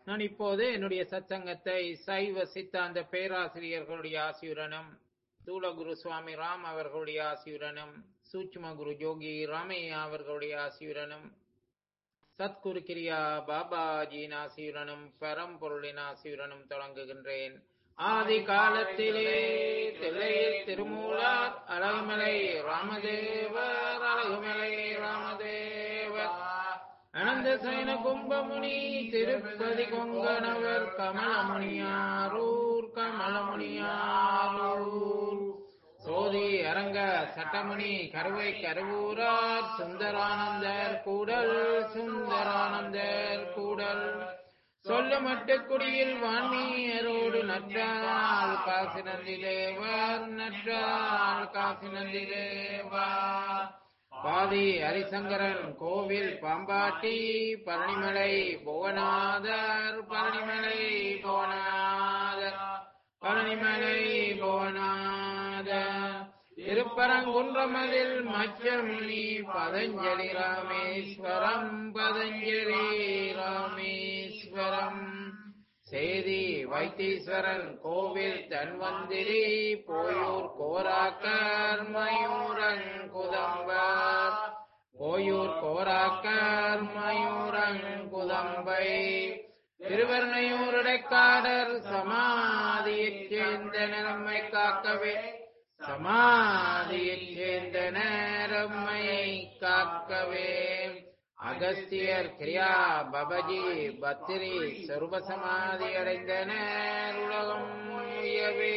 நான் இப்போது என்னுடைய சத்சங்கத்தை சைவ சித்தாந்த பேராசிரியர்களுடைய ஆசியுடனும் தூளகுரு சுவாமி ராம் அவர்களுடைய ஆசியுடனும் சூட்சும குரு ஜோகி ராமையா அவர்களுடைய ஆசியுடனும் சத்குரு கிரியா பாபாஜியின் ஆசியுடனும் பரம்பொருளின் ஆசியுடனும் தொடங்குகின்றேன் ஆதி காலத்திலே தில்லையில் திருமூலார் அழகுமலை ராமதேவர் அழகுமலை ராமதேவர் அனந்த சைன கும்பமுனி திருப்பதி கொங்கணவர் கமலமுனியாரூர் கமலமுனியாரூர் சோதி அரங்க சட்டமணி கருவை கருவூரார் சுந்தரானந்தர் கூடல் சுந்தரானந்தர் கூடல் சொல்லு மட்டுக்குடியில் வான்மீயரோடு நற்றால் காசி நந்தி தேவர் நற்றால் காசி நந்தி தேவர் பாதி ஹரிசங்கரன் கோவில் பாம்பாட்டி பழனிமலை புவனாதர் பழனிமலை புவனாதர் பழனிமலை புவனாதர் திருப்பரங்குன்றமதில் மச்சமுனி பதஞ்சலி ராமேஸ்வரம் பதஞ்சலி ராமேஸ்வரம் சேதி வைத்தீஸ்வரன் கோவில் தன்வந்திரி போயூர் கோராக்கர் மயூரங்குதம்பர் போயூர் கோராக்கர் மயூரங்குதம்பை திருவர்ணையூருடைக்காடர் சமாதியைச் சேர்ந்த நிறமை காக்கவே சமாதியைச் சேர்ந்த நேரம்மை காக்கவே அகஸ்தியர் கிரியா பபஜி பத்திரி சர்வ சமாதி அடைந்தனர் உலகம் உயவே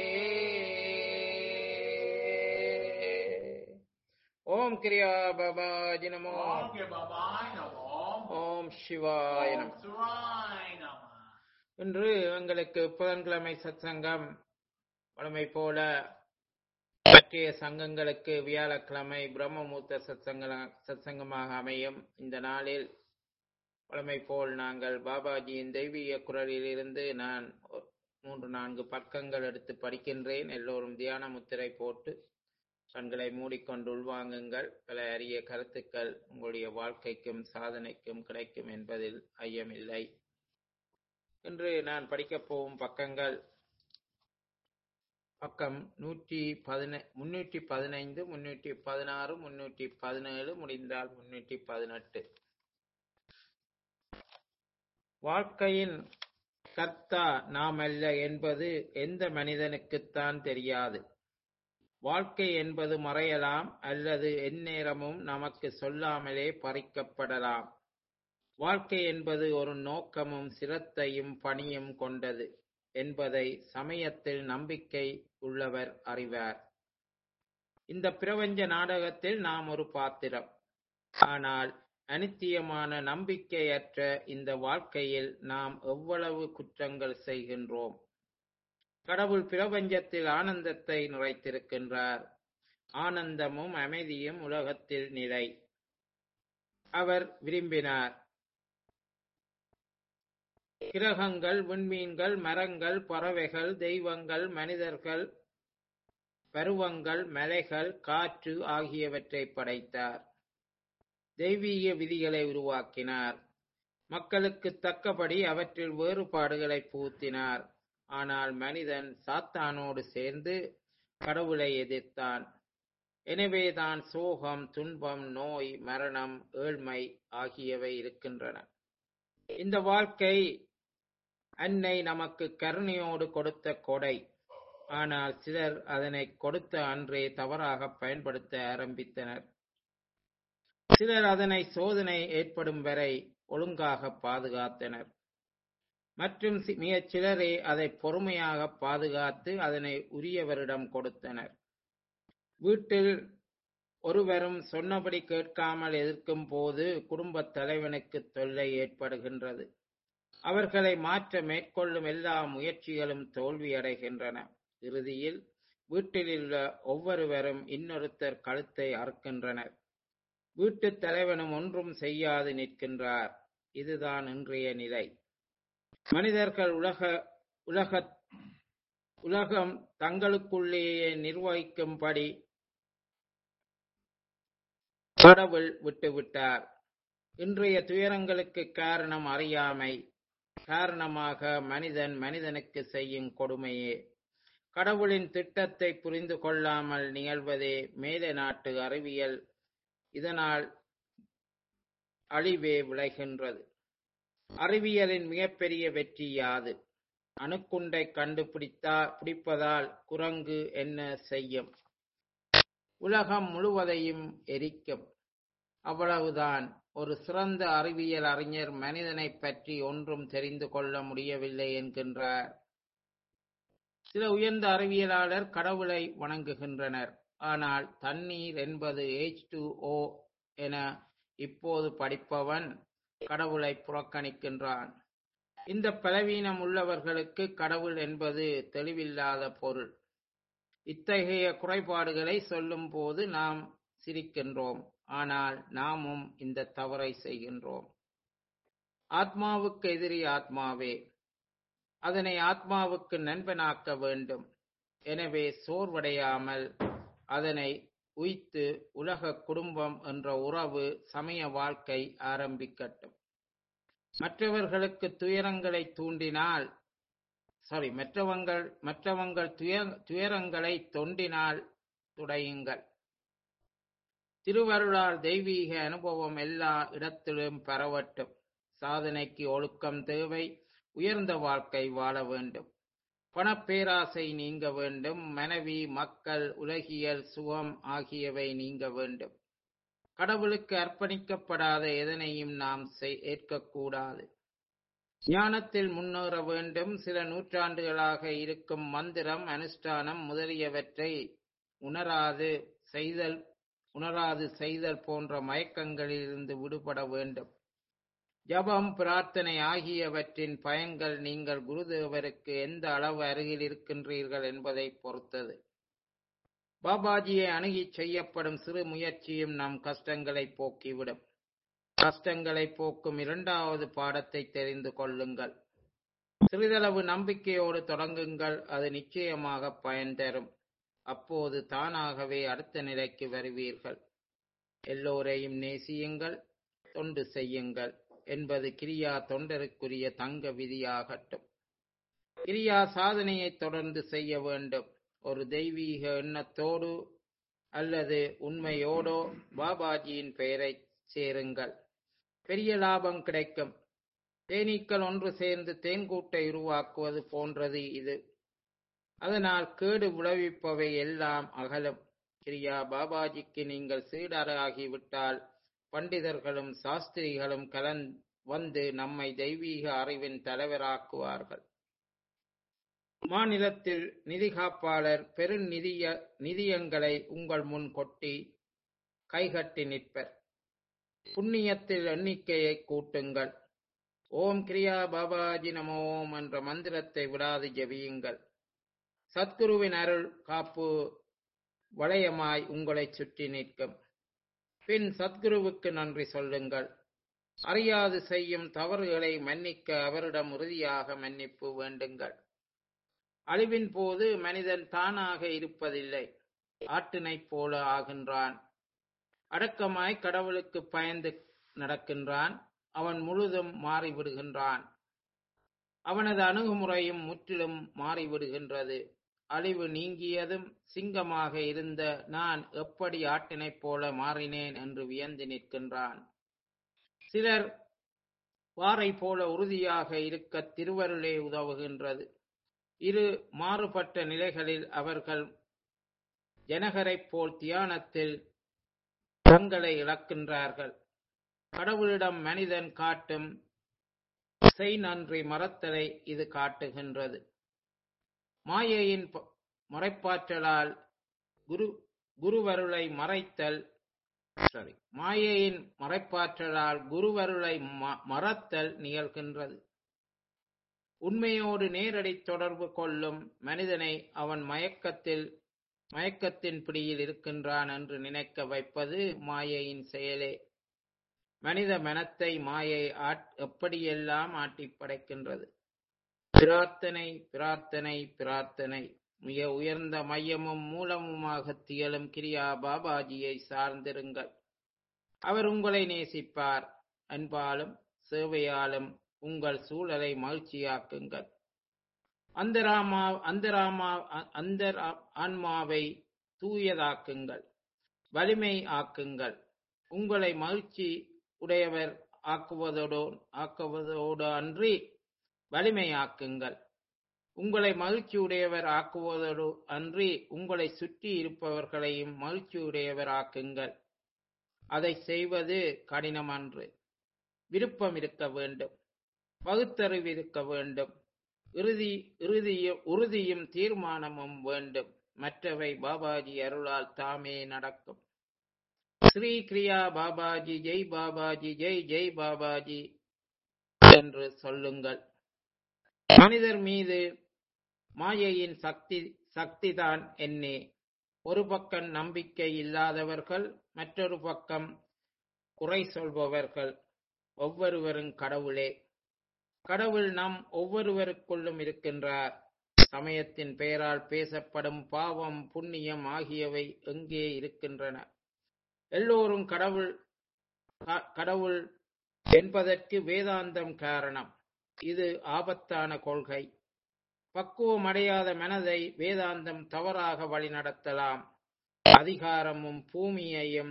ஓம் கிரியா பபாஜி நமோ Om ke babai namo. ஓம் சிவாய Om நமோ Surai nama. இன்று எங்களுக்கு புதன்கிழமை சத்சங்கம் வழமை போல மற்றைய சங்கங்களுக்கு வியாழக்கிழமை பிரம்மமூர்த்த சத்சங்க சத்சங்கமாக அமையும் இந்த நாளில் வழமை போல் நாங்கள் பாபாஜியின் தெய்வீக குரலில் இருந்து நான் ஒ- மூன்று நான்கு பக்கங்கள் எடுத்து படிக்கின்றேன் எல்லோரும் தியான முத்திரை போட்டு கண்களை மூடிக்கொண்டு உள்வாங்குங்கள் பல அரிய கருத்துக்கள் உங்களுடைய வாழ்க்கைக்கும் சாதனைக்கும் கிடைக்கும் என்பதில் ஐயமில்லை இன்று நான் படிக்கப் போகும் பக்கங்கள் பக்கம் நூற்றி பதினை முன்னூற்றி பதினைந்து முன்னூற்றி பதினாறு முன்னூற்றி பதினேழு முடிந்தால் முன்னூற்றி பதினெட்டு வாழ்க்கையின் கர்த்தா நாம் அல்ல என்பது எந்த மனிதனுக்குத்தான் தெரியாது வாழ்க்கை என்பது மறையலாம் அல்லது எந்நேரமும் நமக்கு சொல்லாமலே பறிக்கப்படலாம் வாழ்க்கை என்பது ஒரு நோக்கமும் சிரத்தையும் பணியும் கொண்டது என்பதை சமயத்தில் நம்பிக்கை உள்ளவர் அறிவார் இந்த பிரபஞ்ச நாடகத்தில் நாம் ஒரு பாத்திரம் ஆனால் அனித்தியமான நம்பிக்கையற்ற இந்த வாழ்க்கையில் நாம் எவ்வளவு குற்றங்கள் செய்கின்றோம் கடவுள் பிரபஞ்சத்தில் ஆனந்தத்தை நிறைத்திருக்கின்றார் ஆனந்தமும் அமைதியும் உலகத்தில் நிலை அவர் விரும்பினார் கிரகங்கள் விண்மீன்கள் மரங்கள் பறவைகள் தெய்வங்கள் மனிதர்கள் பருவங்கள் மலைகள் காற்று ஆகியவற்றை படைத்தார் தெய்வீக விதிகளை உருவாக்கினார் மக்களுக்கு தக்கபடி அவற்றில் வேறுபாடுகளை பூத்தினார் ஆனால் மனிதன் சாத்தானோடு சேர்ந்து கடவுளை எதிர்த்தான் எனவேதான் சோகம் துன்பம் நோய் மரணம் ஏழ்மை ஆகியவை இருக்கின்றன இந்த வாழ்க்கை அன்னை நமக்கு கருணையோடு கொடுத்த கொடை ஆனால் சிலர் அதனை கொடுத்த அன்றே தவறாக பயன்படுத்த ஆரம்பித்தனர் சிலர் அதனை சோதனை ஏற்படும் வரை ஒழுங்காக பாதுகாத்தனர் மற்றும் சி- மிகச் சிலரே அதை பொறுமையாக பாதுகாத்து அதனை உரியவரிடம் கொடுத்தனர் வீட்டில் ஒருவரும் சொன்னபடி கேட்காமல் எதிர்க்கும் போது குடும்பத் தலைவனுக்கு தொல்லை ஏற்படுகின்றது அவர்களை மாற்ற மேற்கொள்ளும் எல்லா முயற்சிகளும் தோல்வியடைகின்றன இறுதியில் வீட்டிலுள்ள ஒவ்வொருவரும் இன்னொருத்தர் கழுத்தை அறுக்கின்றனர் வீட்டுத் தலைவனும் ஒன்றும் செய்யாது நிற்கின்றார் இதுதான் இன்றைய நிலை மனிதர்கள் உலக உலக உலகம் தங்களுக்குள்ளேயே நிர்வகிக்கும்படி கடவுள் விட்டுவிட்டார் இன்றைய துயரங்களுக்கு காரணம் அறியாமை காரணமாக மனிதன் மனிதனுக்கு செய்யும் கொடுமையே கடவுளின் திட்டத்தை புரிந்து கொள்ளாமல் நிகழ்வதே மேலை நாட்டு அறிவியல் இதனால் அழிவே விளைகின்றது அறிவியலின் மிகப்பெரிய வெற்றி யாது அணுக்குண்டை கண்டுபிடித்தா பிடிப்பதால் குரங்கு என்ன செய்யும் உலகம் முழுவதையும் எரிக்கும் அவ்வளவுதான் ஒரு சிறந்த அறிவியல் அறிஞர் மனிதனைப் பற்றி ஒன்றும் தெரிந்து கொள்ள முடியவில்லை என்கின்றார் சில உயர்ந்த அறிவியலாளர் கடவுளை வணங்குகின்றனர் ஆனால் தண்ணீர் என்பது H2O என இப்போது படிப்பவன் கடவுளை புறக்கணிக்கின்றான் இந்த பலவீனம் உள்ளவர்களுக்கு கடவுள் என்பது தெளிவில்லாத பொருள் இத்தகைய குறைபாடுகளை சொல்லும் போது நாம் சிரிக்கின்றோம் ஆனால் நாமும் இந்த தவறை செய்கின்றோம் ஆத்மாவுக்கு எதிரி ஆத்மாவே அதனை ஆத்மாவுக்கு நண்பனாக்க வேண்டும் எனவே சோர்வடையாமல் அதனை உய்த்து உலக குடும்பம் என்ற உறவு சமய வாழ்க்கை ஆரம்பிக்கட்டும் மற்றவர்களுக்கு துயரங்களை தூண்டினால் சாரி மற்றவங்கள் மற்றவங்கள் துயர் துயரங்களை தொண்டினால் துடையுங்கள் திருவருளால் தெய்வீக அனுபவம் எல்லா இடத்திலும் பரவட்டும் சாதனைக்கு ஒழுக்கம் தேவை உயர்ந்த வாழ்க்கை வாழ வேண்டும் பணப்பேராசை நீங்க வேண்டும் மனைவி மக்கள் உலகியல் சுகம் ஆகியவை நீங்க வேண்டும் கடவுளுக்கு அர்ப்பணிக்கப்படாத எதனையும் நாம் செய்- ஏற்கக்கூடாது ஞானத்தில் முன்னேற வேண்டும் சில நூற்றாண்டுகளாக இருக்கும் மந்திரம் அனுஷ்டானம் முதலியவற்றை உணராது செய்தல் உணராது செய்தல் போன்ற மயக்கங்களிலிருந்து விடுபட வேண்டும் ஜபம் பிரார்த்தனை ஆகியவற்றின் பயன்கள் நீங்கள் குருதேவருக்கு எந்த அளவு அருகில் இருக்கின்றீர்கள் என்பதை பொறுத்தது பாபாஜியை அணுகி செய்யப்படும் சிறு முயற்சியும் நம் கஷ்டங்களை போக்கிவிடும் கஷ்டங்களை போக்கும் இரண்டாவது பாடத்தை தெரிந்து கொள்ளுங்கள் சிறிதளவு நம்பிக்கையோடு தொடங்குங்கள் அது நிச்சயமாக பயன் தரும் அப்போது தானாகவே அடுத்த நிலைக்கு வருவீர்கள் எல்லோரையும் நேசியுங்கள் தொண்டு செய்யுங்கள் என்பது கிரியா தொண்டருக்குரிய தங்க விதியாகட்டும் கிரியா சாதனையை தொடர்ந்து செய்ய வேண்டும் ஒரு தெய்வீக எண்ணத்தோடு அல்லது உண்மையோடோ பாபாஜியின் பெயரை சேருங்கள் பெரிய லாபம் கிடைக்கும் தேனீக்கள் ஒன்று சேர்ந்து தேன்கூட்டை உருவாக்குவது போன்றது இது அதனால் கேடு விளைவிப்பவை எல்லாம் அகலும் கிரியா பாபாஜிக்கு நீங்கள் சீடராகிவிட்டால் பண்டிதர்களும் சாஸ்திரிகளும் கலன் வந்து நம்மை தெய்வீக அறிவின் தலைவராக்குவார்கள் மாநிலத்தில் நிதி காப்பாளர் பெருநிதிய நிதியங்களை உங்கள் முன் கொட்டி கைகட்டி நிற்பர் புண்ணியத்தில் எண்ணிக்கையை கூட்டுங்கள் ஓம் கிரியா பாபாஜி நமோ ஓம் என்ற மந்திரத்தை விடாது ஜெபியுங்கள் சத்குருவின் அருள் காப்பு வளையமாய் உங்களை சுற்றி நிற்கும் பின் சத்குருவுக்கு நன்றி சொல்லுங்கள் அறியாது செய்யும் தவறுகளை மன்னிக்க அவரிடம் உறுதியாக மன்னிப்பு வேண்டுங்கள் அழிவின் போது மனிதன் தானாக இருப்பதில்லை ஆட்டினைப் போல ஆகின்றான் அடக்கமாய் கடவுளுக்கு பயந்து நடக்கின்றான் அவன் முழுதும் மாறிவிடுகின்றான் அவனது அணுகுமுறையும் முற்றிலும் மாறிவிடுகின்றது அழிவு நீங்கியதும் சிங்கமாக இருந்த நான் எப்படி ஆட்டினைப் போல மாறினேன் என்று வியந்து நிற்கின்றான் சிலர் வாரை போல உறுதியாக இருக்க திருவருளே உதவுகின்றது இரு மாறுபட்ட நிலைகளில் அவர்கள் ஜனகரைப் போல் தியானத்தில் தங்களை இழக்கின்றார்கள் கடவுளிடம் மனிதன் காட்டும் செய் நன்றி மறத்தலை இது காட்டுகின்றது மாயையின் ப- மறைப்பாற்றலால் குரு குருவருளை மறைத்தல் சாரி மாயையின் மறைப்பாற்றலால் குருவருளை ம- மறத்தல் நிகழ்கின்றது உண்மையோடு நேரடி தொடர்பு கொள்ளும் மனிதனை அவன் மயக்கத்தில் மயக்கத்தின் பிடியில் இருக்கின்றான் என்று நினைக்க வைப்பது மாயையின் செயலே மனித மனத்தை மாயை ஆட்- எப்படியெல்லாம் ஆட்டிப் படைக்கின்றது பிரார்த்தனை பிரார்த்தனை பிரார்த்தனை மிக உயர்ந்த மையமும் மூலமுமாக திகழும் கிரியா பாபாஜியை சார்ந்திருங்கள் அவர் உங்களை நேசிப்பார் அன்பாலும் சேவையாலும் உங்கள் சூழலை மகிழ்ச்சியாக்குங்கள் அந்தராமா அந்தராமா அ- அந்தர் ஆன்மாவை தூயதாக்குங்கள் வலிமை ஆக்குங்கள் உங்களை மகிழ்ச்சி உடையவர் ஆக்குவதோடு ஆக்குவதோடு அன்றி வலிமையாக்குங்கள் உங்களை மகிழ்ச்சியுடையவர் ஆக்குவதோடு அன்றி உங்களை சுற்றி இருப்பவர்களையும் மகிழ்ச்சியுடையவர் ஆக்குங்கள் அதை செய்வது கடினமன்று விருப்பம் இருக்க வேண்டும் பகுத்தறிவு இருக்க வேண்டும் இறுதி இறுதியும் உறுதியும் தீர்மானமும் வேண்டும் மற்றவை பாபாஜி அருளால் தாமே நடக்கும் ஸ்ரீ கிரியா பாபாஜி ஜெய் பாபாஜி ஜெய் ஜெய் பாபாஜி என்று சொல்லுங்கள் மனிதர் மீது மாயையின் சக்தி சக்திதான் என்னே ஒரு பக்கம் நம்பிக்கை இல்லாதவர்கள் மற்றொரு பக்கம் குறை சொல்பவர்கள் ஒவ்வொருவரும் கடவுளே கடவுள் நம் ஒவ்வொருவருக்குள்ளும் இருக்கின்றார் சமயத்தின் பெயரால் பேசப்படும் பாவம் புண்ணியம் ஆகியவை எங்கே இருக்கின்றன எல்லோரும் கடவுள் க- கடவுள் என்பதற்கு வேதாந்தம் காரணம் இது ஆபத்தான கொள்கை பக்குவம் அடையாத மனதை வேதாந்தம் தவறாக வழிநடத்தலாம் அதிகாரமும் பூமியையும்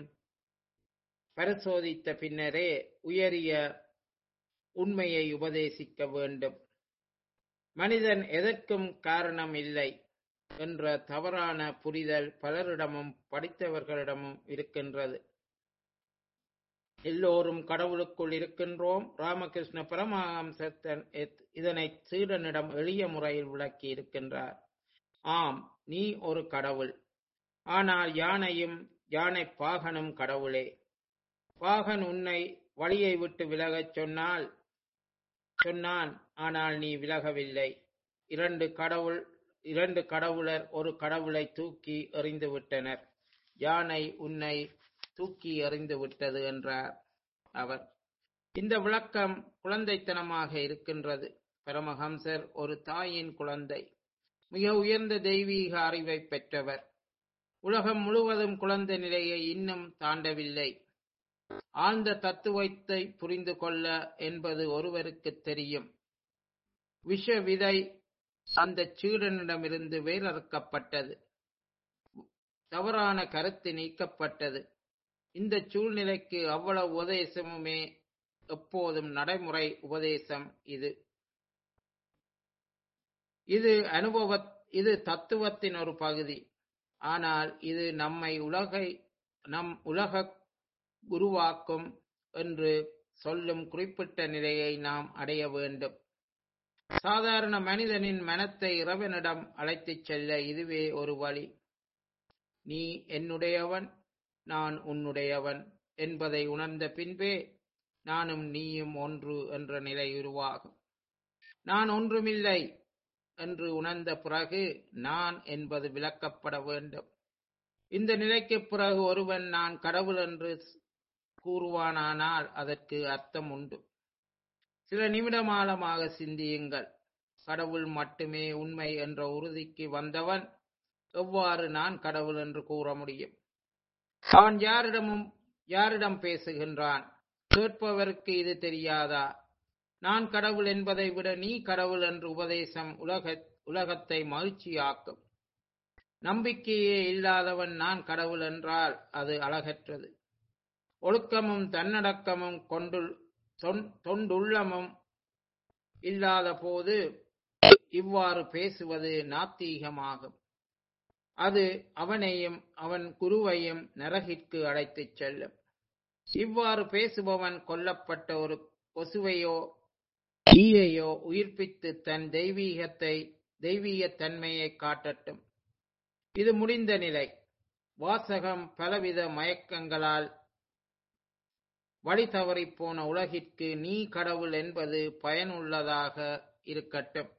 பரிசோதித்த பின்னரே உயரிய உண்மையை உபதேசிக்க வேண்டும் மனிதன் எதற்கும் காரணம் இல்லை என்ற தவறான புரிதல் பலரிடமும் படித்தவர்களிடமும் இருக்கின்றது எல்லோரும் கடவுளுக்குள் இருக்கின்றோம் ராமகிருஷ்ண பரமஹம்சத்தன் இத்- இதனை சீடனிடம் எளிய முறையில் விளக்கி இருக்கின்றார் ஆம் நீ ஒரு கடவுள் ஆனால் யானையும் யானை பாகனும் கடவுளே பாகன் உன்னை வழியை விட்டு விலகச் சொன்னால் சொன்னான் ஆனால் நீ விலகவில்லை இரண்டு கடவுள் இரண்டு கடவுளர் ஒரு கடவுளை தூக்கி எறிந்து விட்டனர் யானை உன்னை தூக்கி எறிந்து விட்டது என்றார் அவர் இந்த விளக்கம் குழந்தைத்தனமாக இருக்கின்றது பரமஹம்சர் ஒரு தாயின் குழந்தை மிக உயர்ந்த தெய்வீக அறிவை பெற்றவர் உலகம் முழுவதும் குழந்தை நிலையை இன்னும் தாண்டவில்லை ஆழ்ந்த தத்துவத்தை புரிந்து கொள்ள என்பது ஒருவருக்கு தெரியும் விஷ விதை அந்த சீடனிடமிருந்து வேறறுக்கப்பட்டது தவறான கருத்து நீக்கப்பட்டது இந்த சூழ்நிலைக்கு அவ்வளவு உபதேசமுமே எப்போதும் நடைமுறை உபதேசம் இது இது அனுபவ இது தத்துவத்தின் ஒரு பகுதி ஆனால் இது நம்மை உலகை நம் உலக குருவாக்கும் என்று சொல்லும் குறிப்பிட்ட நிலையை நாம் அடைய வேண்டும் சாதாரண மனிதனின் மனத்தை இறைவனிடம் அழைத்துச் செல்ல இதுவே ஒரு வழி நீ என்னுடையவன் நான் உன்னுடையவன் என்பதை உணர்ந்த பின்பே நானும் நீயும் ஒன்று என்ற நிலை உருவாகும் நான் ஒன்றுமில்லை என்று உணர்ந்த பிறகு நான் என்பது விளக்கப்பட வேண்டும் இந்த நிலைக்குப் பிறகு ஒருவன் நான் கடவுள் என்று கூறுவானானால் அதற்கு அர்த்தம் உண்டு சில நிமிடமாலமாக சிந்தியுங்கள் கடவுள் மட்டுமே உண்மை என்ற உறுதிக்கு வந்தவன் எவ்வாறு நான் கடவுள் என்று கூற முடியும் அவன் யாரிடமும் யாரிடம் பேசுகின்றான் கேட்பவருக்கு இது தெரியாதா நான் கடவுள் என்பதை விட நீ கடவுள் என்று உபதேசம் உலக உலகத்தை மகிழ்ச்சியாக்கும் நம்பிக்கையே இல்லாதவன் நான் கடவுள் என்றால் அது அழகற்றது ஒழுக்கமும் தன்னடக்கமும் கொண்டுள் தொன்- தொண்டுள்ளமும் இல்லாத போது இவ்வாறு பேசுவது நாத்தீகமாகும் அது அவனையும் அவன் குருவையும் நரகிற்கு அழைத்துச் செல்லும் இவ்வாறு பேசுபவன் கொல்லப்பட்ட ஒரு கொசுவையோ ஈயையோ உயிர்ப்பித்து தன் தெய்வீகத்தை தெய்வீகத் தன்மையை காட்டட்டும் இது முடிந்த நிலை வாசகம் பலவித மயக்கங்களால் வழி தவறிப் போன உலகிற்கு நீ கடவுள் என்பது பயனுள்ளதாக இருக்கட்டும்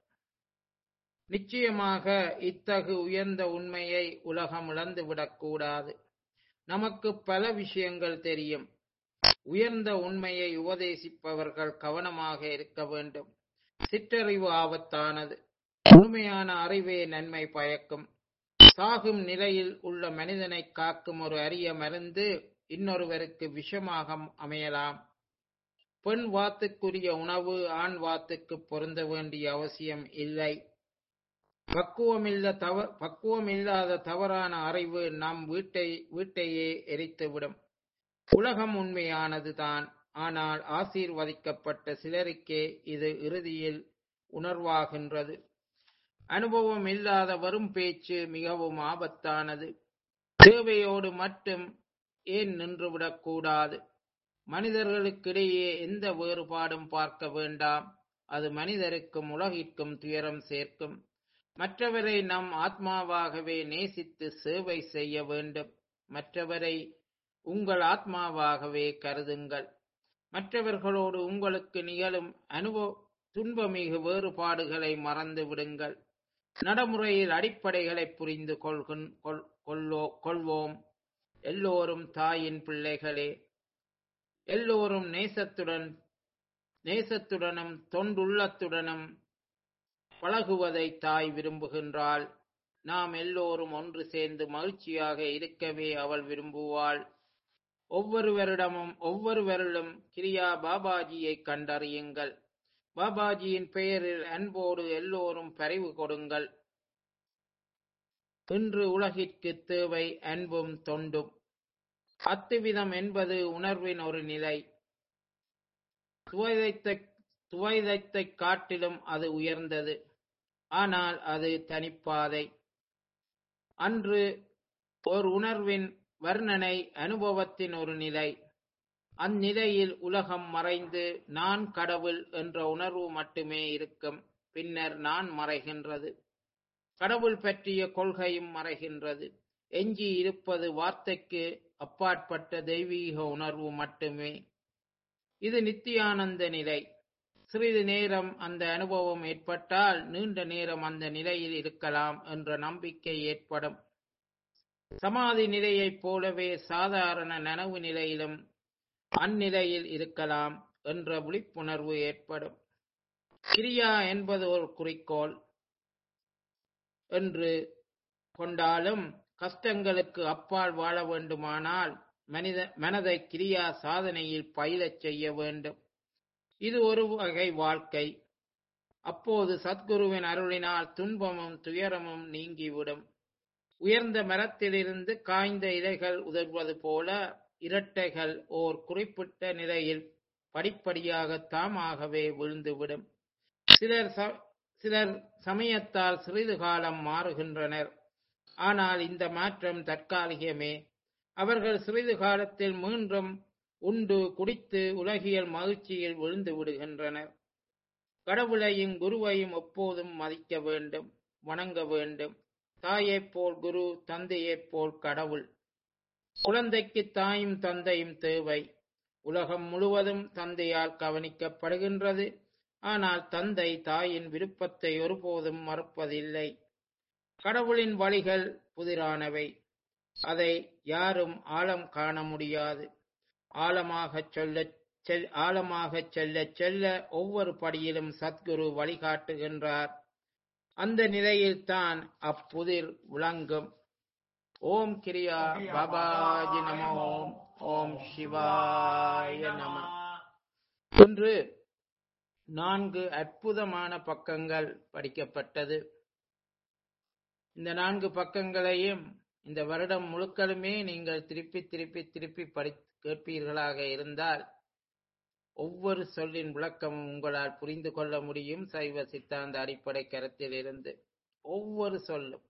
நிச்சயமாக இத்தகு உயர்ந்த உண்மையை உலகம் இழந்துவிடக்கூடாது நமக்கு பல விஷயங்கள் தெரியும் உயர்ந்த உண்மையை உபதேசிப்பவர்கள் கவனமாக இருக்க வேண்டும் சிற்றறிவு ஆபத்தானது முழுமையான அறிவே நன்மை பயக்கும் சாகும் நிலையில் உள்ள மனிதனை காக்கும் ஒரு அரிய மருந்து இன்னொருவருக்கு விஷமாக அமையலாம் பெண் வாத்துக்குரிய உணவு ஆண் வாத்துக்கு பொருந்த வேண்டிய அவசியம் இல்லை பக்குவமில்ல தவ பக்குவமில்லாத தவறான அறிவு நம் வீட்டை வீட்டையே எரித்துவிடும் உலகம் உண்மையானதுதான் ஆனால் ஆசீர்வதிக்கப்பட்ட சிலருக்கே இது இறுதியில் உணர்வாகின்றது அனுபவம் இல்லாத வரும் பேச்சு மிகவும் ஆபத்தானது தேவையோடு மட்டும் ஏன் நின்றுவிடக் கூடாது மனிதர்களுக்கிடையே எந்த வேறுபாடும் பார்க்க வேண்டாம் அது மனிதருக்கும் உலகிற்கும் துயரம் சேர்க்கும் மற்றவரை நம் ஆத்மாவாகவே நேசித்து சேவை செய்ய வேண்டும் மற்றவரை உங்கள் ஆத்மாவாகவே கருதுங்கள் மற்றவர்களோடு உங்களுக்கு நிகழும் அனுபவ துன்பமிகு வேறுபாடுகளை மறந்து விடுங்கள் நடைமுறையில் அடிப்படைகளை புரிந்து கொள்கின் கொள்- கொள்ளோ கொள்வோம் எல்லோரும் தாயின் பிள்ளைகளே எல்லோரும் நேசத்துடன் நேசத்துடனும் தொண்டுள்ளத்துடனும் பழகுவதை தாய் விரும்புகின்றாள் நாம் எல்லோரும் ஒன்று சேர்ந்து மகிழ்ச்சியாக இருக்கவே அவள் விரும்புவாள் ஒவ்வொருவரிடமும் ஒவ்வொருவரிடம் கிரியா பாபாஜியை கண்டறியுங்கள் பாபாஜியின் பெயரில் அன்போடு எல்லோரும் பரிவு கொடுங்கள் இன்று உலகிற்கு தேவை அன்பும் தொண்டும் அத்துவிதம் என்பது உணர்வின் ஒரு நிலை துவைதத்தை துவைதத்தை காட்டிலும் அது உயர்ந்தது ஆனால் அது தனிப்பாதை அன்று ஒரு உணர்வின் வர்ணனை அனுபவத்தின் ஒரு நிலை அந்நிலையில் உலகம் மறைந்து நான் கடவுள் என்ற உணர்வு மட்டுமே இருக்கும் பின்னர் நான் மறைகின்றது கடவுள் பற்றிய கொள்கையும் மறைகின்றது எஞ்சி இருப்பது வார்த்தைக்கு அப்பாற்பட்ட தெய்வீக உணர்வு மட்டுமே இது நித்தியானந்த நிலை சிறிது நேரம் அந்த அனுபவம் ஏற்பட்டால் நீண்ட நேரம் அந்த நிலையில் இருக்கலாம் என்ற நம்பிக்கை ஏற்படும் சமாதி நிலையைப் போலவே சாதாரண நனவு நிலையிலும் அந்நிலையில் இருக்கலாம் என்ற விழிப்புணர்வு ஏற்படும் கிரியா என்பது ஒரு குறிக்கோள் என்று கொண்டாலும் கஷ்டங்களுக்கு அப்பால் வாழ வேண்டுமானால் மனித மனதை கிரியா சாதனையில் பயிலச் செய்ய வேண்டும் இது ஒரு வகை வாழ்க்கை அப்போது சத்குருவின் அருளினால் துன்பமும் துயரமும் நீங்கிவிடும் உயர்ந்த மரத்திலிருந்து காய்ந்த இலைகள் உதர்வது போல இரட்டைகள் ஓர் குறிப்பிட்ட நிலையில் படிப்படியாக தாமாகவே விழுந்துவிடும் சிலர் ச- சிலர் சமயத்தால் சிறிது காலம் மாறுகின்றனர் ஆனால் இந்த மாற்றம் தற்காலிகமே அவர்கள் சிறிது காலத்தில் மீண்டும் உண்டு குடித்து உலகியல் மகிழ்ச்சியில் விழுந்து விடுகின்றனர் கடவுளையும் குருவையும் எப்போதும் மதிக்க வேண்டும் வணங்க வேண்டும் தாயைப் போல் குரு தந்தையைப் போல் கடவுள் குழந்தைக்கு தாயும் தந்தையும் தேவை உலகம் முழுவதும் தந்தையால் கவனிக்கப்படுகின்றது ஆனால் தந்தை தாயின் விருப்பத்தை ஒருபோதும் மறுப்பதில்லை கடவுளின் வழிகள் புதிரானவை அதை யாரும் ஆழம் காண முடியாது ஆழமாகச் சொல்ல செல் ஆழமாகச் செல்ல செல்ல ஒவ்வொரு படியிலும் சத்குரு வழிகாட்டுகின்றார் அந்த நிலையில்தான் அப்புதிர் விளங்கும் ஓம் கிரியா பாபாஜி நம ஓம் ஓம் சிவாய நம இன்று நான்கு அற்புதமான பக்கங்கள் படிக்கப்பட்டது இந்த நான்கு பக்கங்களையும் இந்த வருடம் முழுக்கலுமே நீங்கள் திருப்பி திருப்பி திருப்பி படி கேட்பீர்களாக இருந்தால் ஒவ்வொரு சொல்லின் விளக்கமும் உங்களால் புரிந்து கொள்ள முடியும் சைவ சித்தாந்த அடிப்படை கருத்தில் இருந்து ஒவ்வொரு சொல்லும்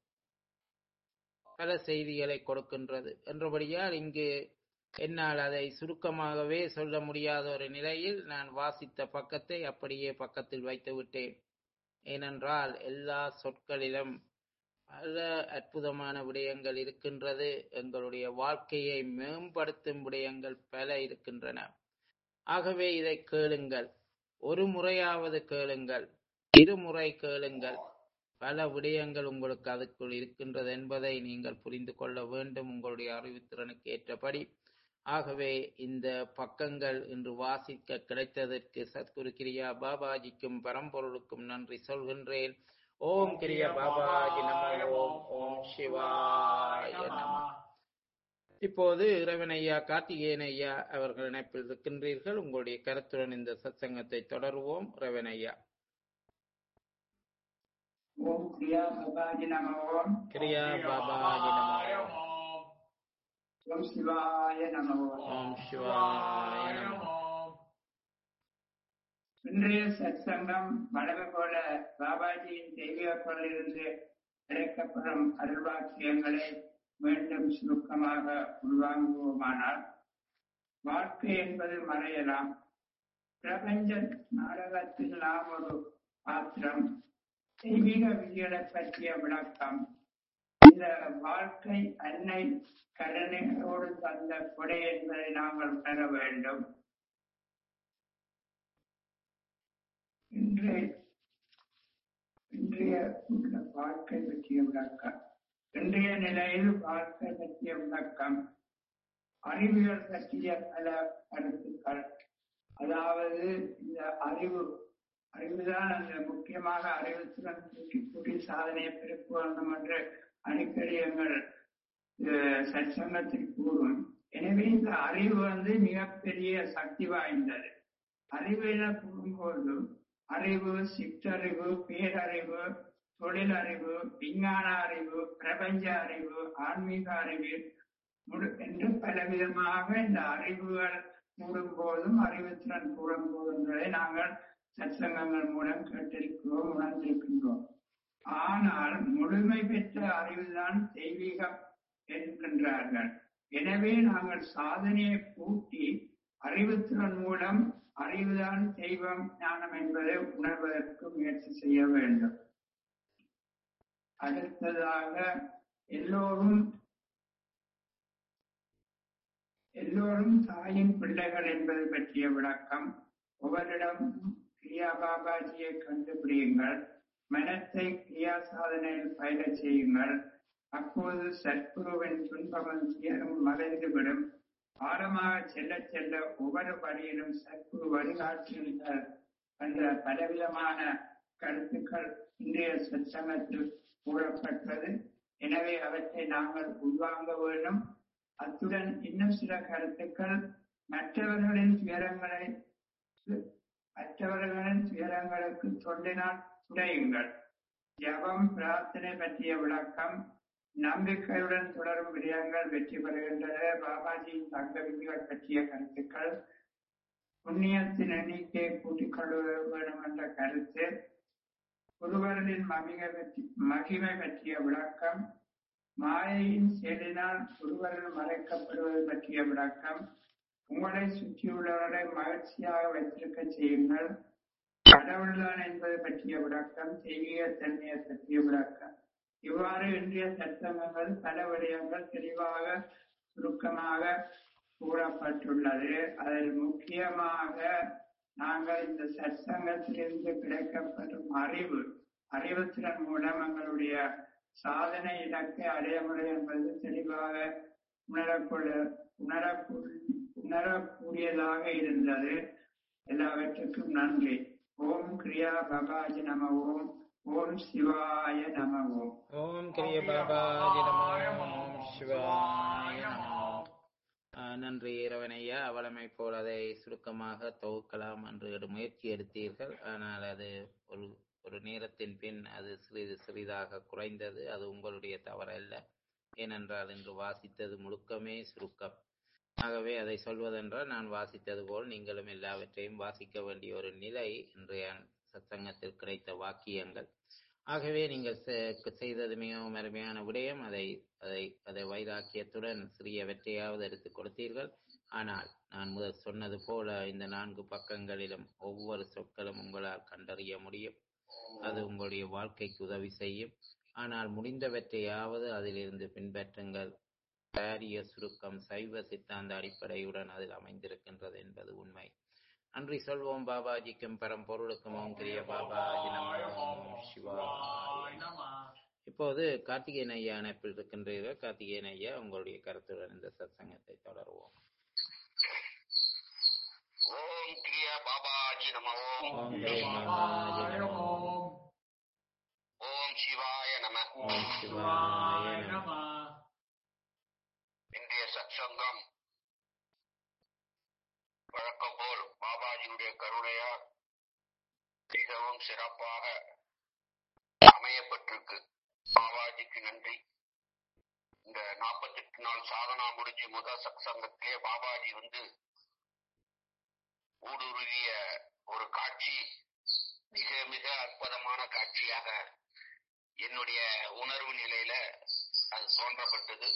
பல செய்திகளை கொடுக்கின்றது என்றபடியால் இங்கு என்னால் அதை சுருக்கமாகவே சொல்ல முடியாத ஒரு நிலையில் நான் வாசித்த பக்கத்தை அப்படியே பக்கத்தில் வைத்து விட்டேன் ஏனென்றால் எல்லா சொற்களிலும் பல அற்புதமான விடயங்கள் இருக்கின்றது எங்களுடைய வாழ்க்கையை மேம்படுத்தும் விடயங்கள் பல இருக்கின்றன ஆகவே இதை கேளுங்கள் ஒரு முறையாவது கேளுங்கள் இருமுறை கேளுங்கள் பல விடயங்கள் உங்களுக்கு அதுக்குள் இருக்கின்றது என்பதை நீங்கள் புரிந்து கொள்ள வேண்டும் உங்களுடைய அறிவுத்திறனுக்கு ஏற்றபடி ஆகவே இந்த பக்கங்கள் இன்று வாசிக்க கிடைத்ததற்கு சத்குரு கிரியா பாபாஜிக்கும் பரம்பொருளுக்கும் நன்றி சொல்கின்றேன் ஓம் கிரியா பாபாஜி நம ஓம் ஓம் சிவாய நம இப்போது இறைவன் ஐயா கார்த்திகேயன் ஐயா அவர்கள் இணைப்பில் இருக்கின்றீர்கள் உங்களுடைய கருத்துடன் இந்த சத்சங்கத்தை தொடருவோம் இறைவன் ஐயா ஓம் கிரியா பபாஜி நம ஓம் கிரியா பாபாஜி நமோ ஓம் சிவாய நம ஓம் ஓம் சிவாய நமோ இன்றைய சத்சங்கம் வளமை போல பாபாஜியின் தெய்வீக குரலிலிருந்து கிடைக்கப்படும் அருள்வாக்கியங்களை மீண்டும் சுருக்கமாக உள்வாங்குவோமானால் வாழ்க்கை என்பது மறையலாம் பிரபஞ்ச நாடகத்தில் நாம் ஒரு பாத்திரம் தெய்வீக விதிகளை பற்றிய விளக்கம் இந்த வாழ்க்கை அன்னை கருணையோடு தந்த கொடை என்பதை நாங்கள் பெற வேண்டும் இன்றைய இன்றைய உள்ள வாழ்க்கை பற்றிய விளக்கம் இன்றைய நிலையில் வாழ்க்கை பற்றிய விளக்கம் அறிவியல் பற்றிய பல கருத்துக்கள் அதாவது இந்த அறிவு அறிவுதான் அந்த முக்கியமாக அறிவுத்துடன் கூட்டி கூட்டி சாதனையை பெருக்க வேண்டும் என்று அடிக்கடி எங்கள் அஹ், சற்சங்கத்தில் கூறும் எனவே இந்த அறிவு வந்து மிகப்பெரிய சக்தி வாய்ந்தது அறிவு என கூறும்போது அறிவு சிற்றறிவு பேரறிவு தொழிலறிவு விஞ்ஞான அறிவு பிரபஞ்ச அறிவு ஆன்மீக அறிவு முழு என்று பலவிதமாக இந்த அறிவுகள் கூறும்போதும் அறிவுத்திறன் கூறும்போதும் என்பதை நாங்கள் சத்சங்கங்கள் மூலம் கேட்டிருக்கிறோம் உணர்ந்திருக்கின்றோம் ஆனால் முழுமை பெற்ற அறிவுதான் தெய்வீகம் என்கின்றார்கள் எனவே நாங்கள் சாதனையை கூட்டி அறிவுத்திறன் மூலம் அறிவுதான் தெய்வம் ஞானம் என்பதை உணர்வதற்கு முயற்சி செய்ய வேண்டும் அடுத்ததாக எல்லோரும் எல்லோரும் தாயின் பிள்ளைகள் என்பது பற்றிய விளக்கம் ஒவ்வொருடம் கிரியா பாபாஜியை கண்டுபிடியுங்கள் மனத்தை கிரியா சாதனையில் பயிரச் செய்யுங்கள் அப்போது சத்குருவின் துன்பமும் துயரும் மறைந்துவிடும் ஆழமாக செல்ல செல்ல ஒவ்வொரு வழியிலும் சத்குரு வழிகாட்டுகிறார் என்ற பலவிதமான கருத்துக்கள் இன்றைய சச்சங்கத்தில் கூறப்பட்டது எனவே அவற்றை நாங்கள் உள்வாங்க வேண்டும் அத்துடன் இன்னும் சில கருத்துக்கள் மற்றவர்களின் துயரங்களை மற்றவர்களின் துயரங்களுக்கு தொண்டினால் துடையுங்கள் ஜபம் பிரார்த்தனை பற்றிய விளக்கம் நம்பிக்கையுடன் தொடரும் விடயங்கள் வெற்றி பெறுகின்றன பாபாஜியின் தங்க விதிகள் பற்றிய கருத்துக்கள் புண்ணியத்தின் எண்ணிக்கையை கூட்டிக் கொள்ள வேண்டும் என்ற கருத்து ஒருவரின் மகிமை பற்றி மகிமை பற்றிய விளக்கம் மாயையின் செயலினால் ஒருவரில் மறைக்கப்படுவது பற்றிய விளக்கம் உங்களை சுற்றியுள்ளவர்களை மகிழ்ச்சியாக வைத்திருக்க செய்யுங்கள் கடவுள்தான் என்பது பற்றிய விளக்கம் தெய்வீக தன்மையை பற்றிய விளக்கம் இவ்வாறு இன்றைய சட்டங்கள் பல விடயங்கள் தெளிவாக சுருக்கமாக கூறப்பட்டுள்ளது அதில் முக்கியமாக நாங்கள் இந்த சத்சங்கத்திலிருந்து கிடைக்கப்படும் அறிவு அறிவுத்திறன் மூலம் எங்களுடைய சாதனை இலக்கை அடைய முடியும் என்பது தெளிவாக உணரக்கூடிய உணரக்கூடிய உணரக்கூடியதாக இருந்தது எல்லாவற்றுக்கும் நன்றி ஓம் கிரியா பபாஜி நம ஓம் ஓம் சிவாய நம ஓம் ஓம் கிரிய பாபாஜி நமோ ஓம் சிவாய நமோ ஆஹ் நன்றி இரவனையா அவளமை போல் அதை சுருக்கமாக தொகுக்கலாம் என்று ஒரு முயற்சி எடுத்தீர்கள் ஆனால் அது ஒரு ஒரு நேரத்தின் பின் அது சிறிது சிறிதாக குறைந்தது அது உங்களுடைய தவறல்ல ஏனென்றால் இன்று வாசித்தது முழுக்கமே சுருக்கம் ஆகவே அதை சொல்வதென்றால் நான் வாசித்தது போல் நீங்களும் எல்லாவற்றையும் வாசிக்க வேண்டிய ஒரு நிலை இன்றைய சத்சங்கத்தில் கிடைத்த வாக்கியங்கள் ஆகவே நீங்கள் செ- செய்தது மிகவும் அருமையான விடயம் அதை அதை அதை வைராக்கியத்துடன் சிறிய வெற்றியாவது எடுத்துக் கொடுத்தீர்கள் ஆனால் நான் முதல் சொன்னது போல இந்த நான்கு பக்கங்களிலும் ஒவ்வொரு சொற்களும் உங்களால் கண்டறிய முடியும் அது உங்களுடைய வாழ்க்கைக்கு உதவி செய்யும் ஆனால் முடிந்தவற்றையாவது அதிலிருந்து பின்பற்றுங்கள் பாரிய சுருக்கம் சைவ சித்தாந்த அடிப்படையுடன் அதில் அமைந்திருக்கின்றது என்பது உண்மை நன்றி சொல்வோம் பாபாஜிக்கும் பரம்பொருளுக்கும் ஓம் கிரிய பாபாஜி நமோ ஓம் சிவாய நமோ. இப்போது கார்த்திகேயன் ஐயா இணைப்பில் இருக்கின்றீர்கள் கார்த்திகேயன் ஐயா உங்களுடைய கருத்துடன் இந்த சத்சங்கத்தை தொடருவோம் ஓம் கிரியா பாபாஜி நம ஓம் ஓம் கிரிய பாபாஜி நமோ ஓம் சிவாய நம ஓம் சிவாய நமோ. இன்றைய சத்சங்கம் வழக்கம் போல் பாபாஜியுடைய கருணையால் மிகவும் சிறப்பாக அமையப்பட்டிருக்கு பாபாஜிக்கு நன்றி இந்த நாற்பத்தி எட்டு நாள் சாதனா முடிஞ்சு முதல் சத்சங்கத்திலே பாபாஜி வந்து ஊடுருவிய ஒரு காட்சி மிக மிக அற்புதமான காட்சியாக என்னுடைய உணர்வு நிலையில அது தோன்றப்பட்டது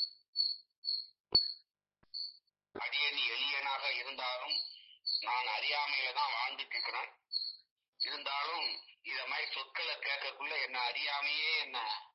அடியன் எளியனாக இருந்தாலும் நான் அறியாமையில தான் வாழ்ந்துட்டு இருக்கிறேன் இருந்தாலும் இத மாதிரி சொற்களை கேட்கக்குள்ள என்ன அறியாமையே என்ன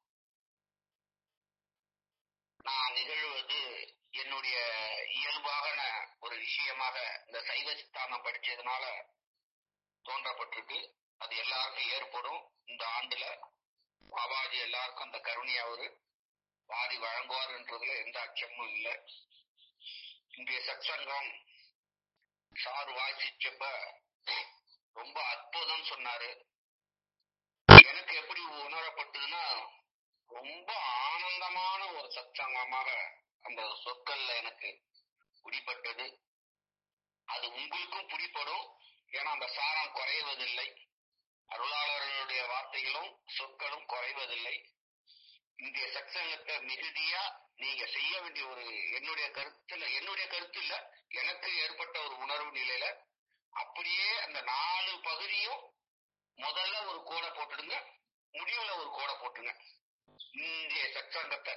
நான் நிகழ்வது என்னுடைய இயல்பாக ஒரு விஷயமாக இந்த சைவ சித்தாந்தம் படிச்சதுனால தோன்றப்பட்டிருக்கு அது எல்லாருக்கும் ஏற்படும் இந்த ஆண்டுல பாபாஜி எல்லாருக்கும் அந்த கருணை அவரு வாரி வழங்குவார்ன்றதுல எந்த அச்சமும் இல்லை இன்றைய சத்சங்கம் சார் வாசிச்சப்ப ரொம்ப அற்புதம் சொன்னாரு எனக்கு எப்படி உணரப்பட்டதுன்னா ரொம்ப ஆனந்தமான ஒரு சத்சங்கமாக அந்த சொற்கள்ல எனக்கு பிடிப்பட்டது அது உங்களுக்கும் பிடிப்படும் ஏன்னா அந்த சாரம் குறைவதில்லை அருளாளர்களுடைய வார்த்தைகளும் சொற்களும் குறைவதில்லை இந்திய சத்சங்கத்தை மிகுதியா நீங்க செய்ய வேண்டிய ஒரு என்னுடைய கருத்துல என்னுடைய கருத்து இல்ல எனக்கு ஏற்பட்ட ஒரு உணர்வு நிலையில அப்படியே அந்த நாலு பகுதியும் முதல்ல ஒரு கோடை போட்டுடுங்க முடிவுல ஒரு கோடை போட்டுங்க இந்திய சத்சங்கத்தை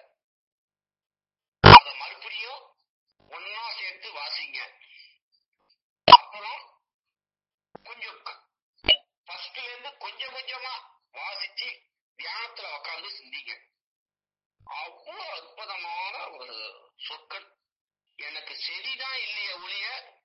அத மறுபடியும் ஒன்னா சேர்த்து வாசிங்க அப்புறம் கொஞ்சம் ஃபர்ஸ்ட்ல இருந்து கொஞ்சம் கொஞ்சமா வாசிச்சு தியானத்துல உட்கார்ந்து சிந்திங்க அவ்வளவு அற்புதமான ஒரு சொற்கள் எனக்கு செடிதான் இல்லையே ஒழிய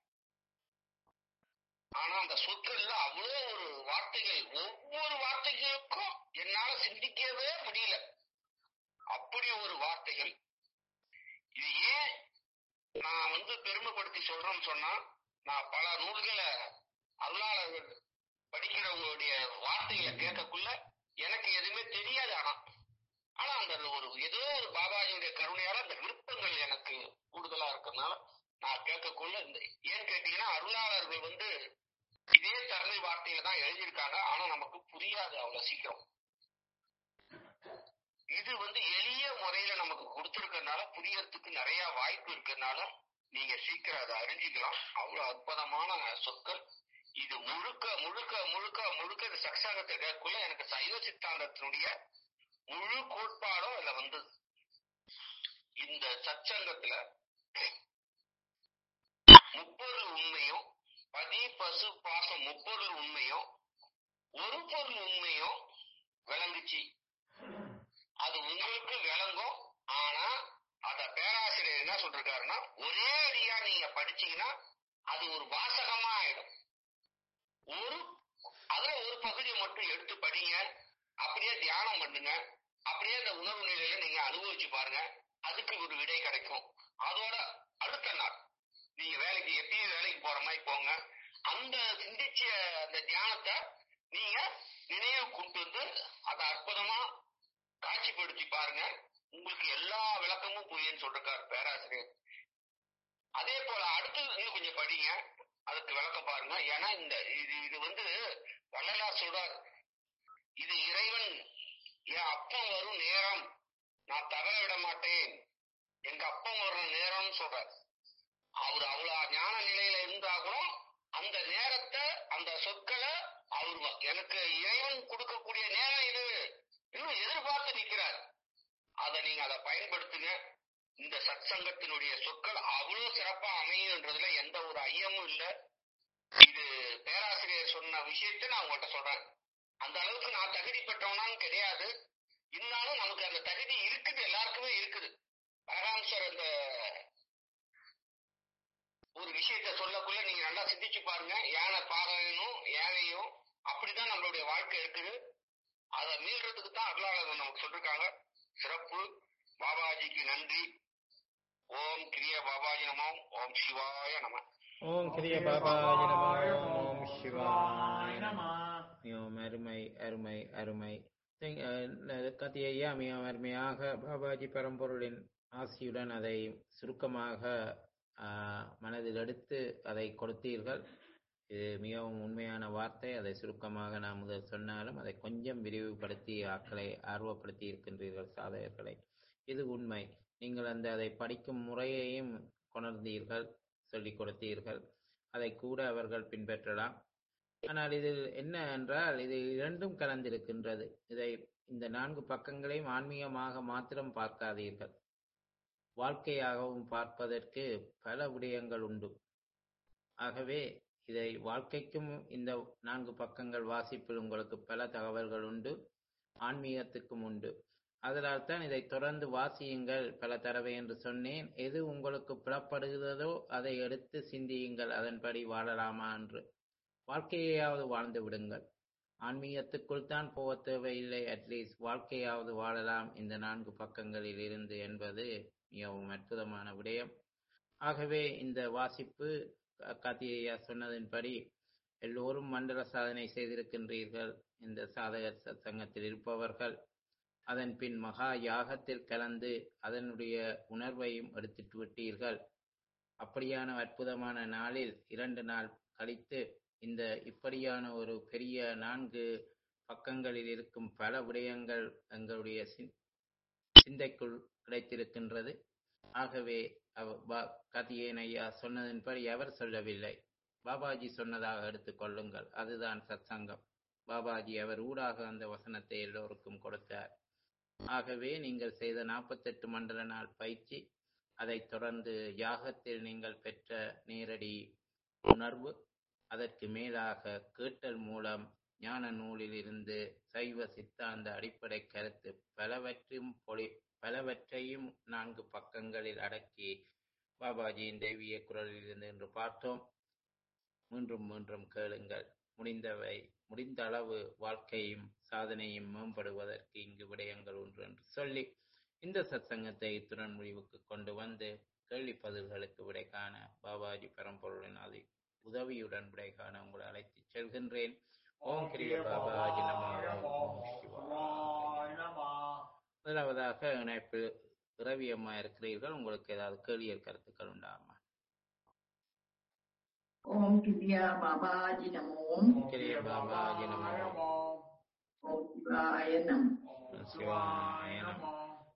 ஆனா அந்த சொற்கள்ல அவ்வளவு ஒரு வார்த்தைகள் ஒவ்வொரு வார்த்தைகளுக்கும் என்னால சிந்திக்கவே முடியல அப்படி ஒரு வார்த்தைகள் இது ஏன் நான் வந்து பெருமைப்படுத்தி சொல்றேன்னு சொன்னா நான் பல நூல்களை அருளாளர்கள் படிக்கிறவங்களுடைய வார்த்தைகளை கேட்கக்குள்ள எனக்கு எதுவுமே தெரியாது ஆனா ஆனா அந்த ஒரு ஏதோ ஒரு பாபாஜியுடைய கருணையால அந்த விருப்பங்கள் எனக்கு கூடுதலா இருக்கறதுனால நான் கேட்கக்குள்ள இந்த ஏன் கேட்டீங்கன்னா அருளாளர்கள் வந்து இதே தமிழ் வார்த்தையில தான் எழுதியிருக்காங்க ஆனா நமக்கு புரியாது அவ்வளவு சீக்கிரம் இது வந்து எளிய முறையில நமக்கு கொடுத்திருக்கறதுனால புரியறதுக்கு நிறைய வாய்ப்பு இருக்கிறதுனால நீங்க சீக்கிரம் அதை அறிஞ்சிக்கலாம் அவ்வளவு அற்புதமான சொற்கள் இது முழுக்க முழுக்க முழுக்க முழுக்க இந்த சக்சாகத்தை கேட்குள்ள எனக்கு சைவ சித்தாந்தத்தினுடைய முழு கோட்பாடும் அதுல வந்தது இந்த சச்சங்கத்துல முப்பொருள் உண்மையும் பதி பசு பாசம் முப்பொருள் உண்மையும் ஒரு பொருள் உண்மையும் விளங்குச்சு அது உங்களுக்கு விளங்கும் ஆனா அத பேராசிரியர் என்ன சொல்றாருன்னா ஒரே அடியா நீங்க படிச்சீங்கன்னா அது ஒரு வாசகமா ஆயிடும் ஒரு அதுல ஒரு பகுதியை மட்டும் எடுத்து படிங்க அப்படியே தியானம் பண்ணுங்க அப்படியே அந்த உணவு நிலையில நீங்க அனுபவிச்சு பாருங்க அதுக்கு ஒரு விடை கிடைக்கும் அதோட அடுத்த நாள் நீங்க வேலைக்கு எப்பயும் வேலைக்கு போற மாதிரி போங்க அந்த சிந்திச்ச அந்த தியானத்தை நீங்க நினைவு கொண்டு வந்து அதை அற்புதமா காட்சிப்படுத்தி பாருங்க உங்களுக்கு எல்லா விளக்கமும் புரியுன்னு சொல்றாரு பேராசிரியர் அதே போல அடுத்து இன்னும் கொஞ்சம் படிங்க அதுக்கு விளக்கம் பாருங்க ஏன்னா இந்த இது இது வந்து வள்ளலார் சொல்றார் இது இறைவன் என் அப்பம் வரும் நேரம் நான் தவற விட மாட்டேன் எங்க அப்பம் வர்ற நேரம்னு சொல்றார் அவர் அவ்வளவு ஞான நிலையில இருந்தா கூட அந்த நேரத்தை அந்த சொற்களை அவர் வ- எனக்கு இறைவன் கொடுக்கக்கூடிய நேரம் இது இன்னும் எதிர்பார்த்து நிக்கிறார் அதை நீங்க அதை பயன்படுத்துங்க இந்த சத்சங்கத்தினுடைய சொற்கள் அவ்வளவு சிறப்பா அமையுன்றதுல எந்த ஒரு ஐயமும் இல்ல இது பேராசிரியர் சொன்ன விஷயத்தை நான் உங்கள்கிட்ட சொல்றேன் அந்த அளவுக்கு நான் தகுதி பெற்றவனான்னு கிடையாது இருந்தாலும் நமக்கு அந்த தகுதி இருக்குது எல்லாருக்குமே இருக்குது பரகாம்சர் அந்த ஒரு விஷயத்த சொல்லக்குள்ள நீங்க நல்லா சிந்திச்சு பாருங்க யானை பாகனும் யானையும் அப்படிதான் நம்மளுடைய வாழ்க்கை இருக்குது அதை மீள்றதுக்கு தான் அருளாளர்கள் நமக்கு சொல்லிருக்காங்க சிறப்பு பாபாஜிக்கு நன்றி ஓம் கிரிய பாபாஜி நமோம் ஓம் சிவாய நம ஓம் கிரிய பாபாஜி நமோ ஓம் சிவாய Shivaya Namah. மிகவும் அருமை அருமை அருமை திங்- அஹ், கத்தி ஐயா மிகவும் அருமையாக பாபாஜி பரம்பொருளின் ஆசியுடன் அதை சுருக்கமாக ஆஹ், மனதில் எடுத்து அதை கொடுத்தீர்கள் இது மிகவும் உண்மையான வார்த்தை அதை சுருக்கமாக நான் முதல் சொன்னாலும் அதை கொஞ்சம் விரிவுபடுத்தி ஆக்களை ஆர்வப்படுத்தி இருக்கின்றீர்கள் சாதகர்களை இது உண்மை நீங்கள் அந்த அதை படிக்கும் முறையையும் கொணர்ந்தீர்கள் சொல்லிக் கொடுத்தீர்கள் அதை கூட அவர்கள் பின்பற்றலாம் ஆனால் இதில் என்ன என்றால் இது இரண்டும் கலந்திருக்கின்றது இதை இந்த நான்கு பக்கங்களையும் ஆன்மீகமாக மாத்திரம் பார்க்காதீர்கள் வாழ்க்கையாகவும் பார்ப்பதற்கு பல விடயங்கள் உண்டு ஆகவே இதை வாழ்க்கைக்கும் இந்த நான்கு பக்கங்கள் வாசிப்பில் உங்களுக்கு பல தகவல்கள் உண்டு ஆன்மீகத்துக்கும் உண்டு அதனால் தான் இதை தொடர்ந்து வாசியுங்கள் பல தடவை என்று சொன்னேன் எது உங்களுக்கு புலப்படுகிறதோ அதை எடுத்து சிந்தியுங்கள் அதன்படி வாழலாமா என்று வாழ்க்கையாவது வாழ்ந்து விடுங்கள் ஆன்மீகத்துக்குள் தான் போக தேவையில்லை அட்லீஸ்ட் வாழ்க்கையாவது வாழலாம் இந்த நான்கு பக்கங்களில் இருந்து என்பது மிகவும் அற்புதமான விடயம் ஆகவே இந்த வாசிப்பு காத்தியா சொன்னதின்படி எல்லோரும் மண்டல சாதனை செய்திருக்கின்றீர்கள் இந்த சாதகர் சங்கத்தில் இருப்பவர்கள் அதன் பின் மகா யாகத்தில் கலந்து அதனுடைய உணர்வையும் எடுத்துட்டு விட்டீர்கள் அப்படியான அற்புதமான நாளில் இரண்டு நாள் கழித்து இந்த இப்படியான ஒரு பெரிய நான்கு பக்கங்களில் இருக்கும் பல விடயங்கள் எங்களுடைய சிந்- சிந்தைக்குள் கிடைத்திருக்கின்றது ஆகவே அவ- பா- கார்த்திகேயன் ஐயா சொன்னதின்படி அவர் சொல்லவில்லை பாபாஜி சொன்னதாக எடுத்துக்கொள்ளுங்கள் அதுதான் சத்சங்கம் பாபாஜி அவர் ஊடாக அந்த வசனத்தை எல்லோருக்கும் கொடுத்தார் ஆகவே நீங்கள் செய்த நாற்பத்தெட்டு மண்டல நாள் பயிற்சி அதைத் தொடர்ந்து யாகத்தில் நீங்கள் பெற்ற நேரடி உணர்வு அதற்கு மேலாக கேட்டல் மூலம் ஞான நூலில் இருந்து சைவ சித்தாந்த அடிப்படை கருத்து பலவற்றையும் பொலி பலவற்றையும் நான்கு பக்கங்களில் அடக்கி பாபாஜியின் தெய்வீக குரலில் இருந்து என்று பார்த்தோம் மீண்டும் மீண்டும் கேளுங்கள் முடிந்தவை முடிந்த அளவு வாழ்க்கையும் சாதனையும் மேம்படுவதற்கு இங்கு விடயங்கள் ஒன்று என்று சொல்லி இந்த சத்சங்கத்தை இத்துடன் முடிவுக்கு கொண்டு வந்து கேள்வி பதில்களுக்கு விடை காண பாபாஜி பரம்பொருளின் அதி உதவியுடன் விடை காண உங்களை அழைத்து செல்கின்றேன் ஓம் கிரிய பாபாஜி நமோ ஓம் சிவாய நமோ. முதலாவதாக இணைப்பில் பிறவியம்மா இருக்கிறீர்கள் உங்களுக்கு ஏதாவது கேள்வியர் கருத்துக்கள் உண்டாமா ஓம் கிரியா பாபாஜி நமோ கிரிய பாபாஜி நமோ ஓம் சிவாய நம் சிவாய நமோ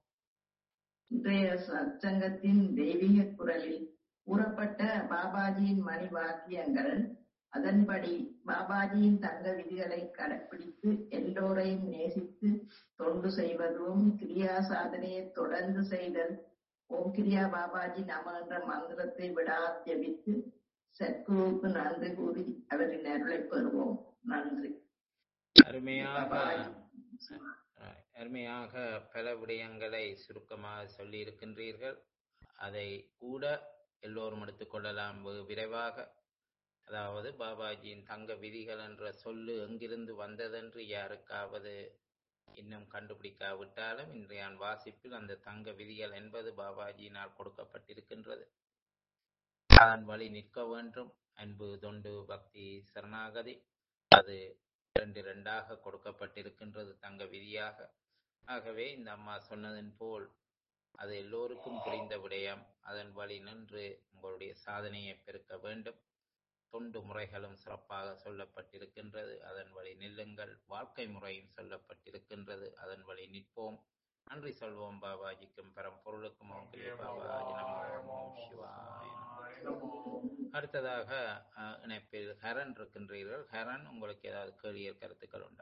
இன்றைய சச்சங்கத்தின் தெய்வீக குரலில் கூறப்பட்ட பாபாஜியின் மணி வாக்கியங்கள் அதன்படி பாபாஜியின் தங்க விதிகளை கடைப்பிடித்து எல்லோரையும் நேசித்து தொண்டு செய்வதும் கிரியா சாதனையை தொடர்ந்து செய்தல் ஓம் கிரியா பாபாஜி நம என்ற மந்திரத்தை விடா ஜபித்து சத்குருவுக்கு நன்றி கூறி அவரின் அருளை பெறுவோம் நன்றி அருமையாக அஹ், அருமையாக பல விடயங்களை சுருக்கமாக சொல்லி இருக்கின்றீர்கள் அதை கூட எல்லோரும் எடுத்துக்கொள்ளலாம் வெகு விரைவாக அதாவது பாபாஜியின் தங்க விதிகள் என்ற சொல்லு எங்கிருந்து வந்ததென்று யாருக்காவது இன்னும் கண்டுபிடிக்காவிட்டாலும் இன்றைய வாசிப்பில் அந்த தங்க விதிகள் என்பது பாபாஜியினால் கொடுக்கப்பட்டிருக்கின்றது அதன் வழி நிற்க வேண்டும் அன்பு தொண்டு பக்தி சரணாகதி அது இரண்டு இரண்டாக கொடுக்கப்பட்டிருக்கின்றது தங்க விதியாக ஆகவே இந்த அம்மா சொன்னதன் போல் அது எல்லோருக்கும் புரிந்த விடயம் அதன் வழி நின்று உங்களுடைய சாதனையை பெருக்க வேண்டும் தொண்டு முறைகளும் சிறப்பாக சொல்லப்பட்டிருக்கின்றது அதன் வழி நில்லுங்கள் வாழ்க்கை முறையும் சொல்லப்பட்டிருக்கின்றது அதன் வழி நிற்போம் நன்றி சொல்வோம் பாபாஜிக்கும் பரம் பொருளுக்கும் ஓம் கிரிய பாபாஜி நமோ ஓம் சிவாய நமோ. அடுத்ததாக அஹ், இணைப்பில் ஹரன் இருக்கின்றீர்கள் ஹரன் உங்களுக்கு ஏதாவது கேள்வியர் கருத்துக்கள் உண்டா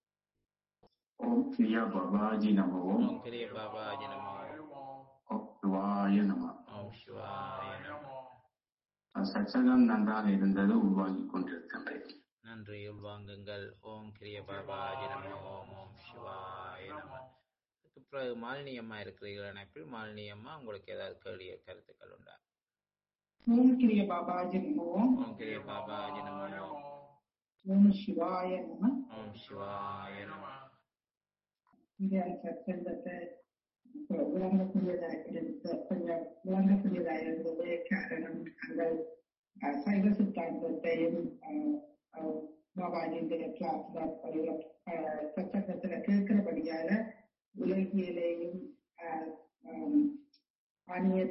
ஓம் கிரியா பாபாஜி நமோ ஓம் கிரிய பாபாஜி நமோ ஓம் சிவாய நம ஓம் சிவாய நமோ சச்சகம் நன்றாக இருந்தது உருவாகி கொண்டிருக்கின்றேன் நன்றி உள்வாங்குங்கள் ஓம் கிரிய பாபாஜி நமோ ஓம் ஓம் சிவாய நமோ அதுக்கு பிறகு மாலினி அம்மா இருக்கிறீர்கள் இணைப்பில் மாலினி அம்மா உங்களுக்கு ஏதாவது கேள்வியர் கருத்துக்கள் உண்டா ஓம் கிரிய பாபாஜி நமோ ஓம் கிரிய பாபாஜி நமோ ஓம் சிவாய நம ஓம் சிவாய நமோ இந்த சத்சங்கத்தை விளங்கக்கூடியதாக இருந்த கொஞ்சம் விளங்கக்கூடியதாக இருந்தது காரணம் நாங்கள் அஹ், சைவ சித்தாந்தத்தையும் அஹ், அஹ், பாபாஜியுடைய கிளாஸ்ல சத்சங்கத்துல கேட்கிறபடியால உலகியலையும் அஹ், ஹம்,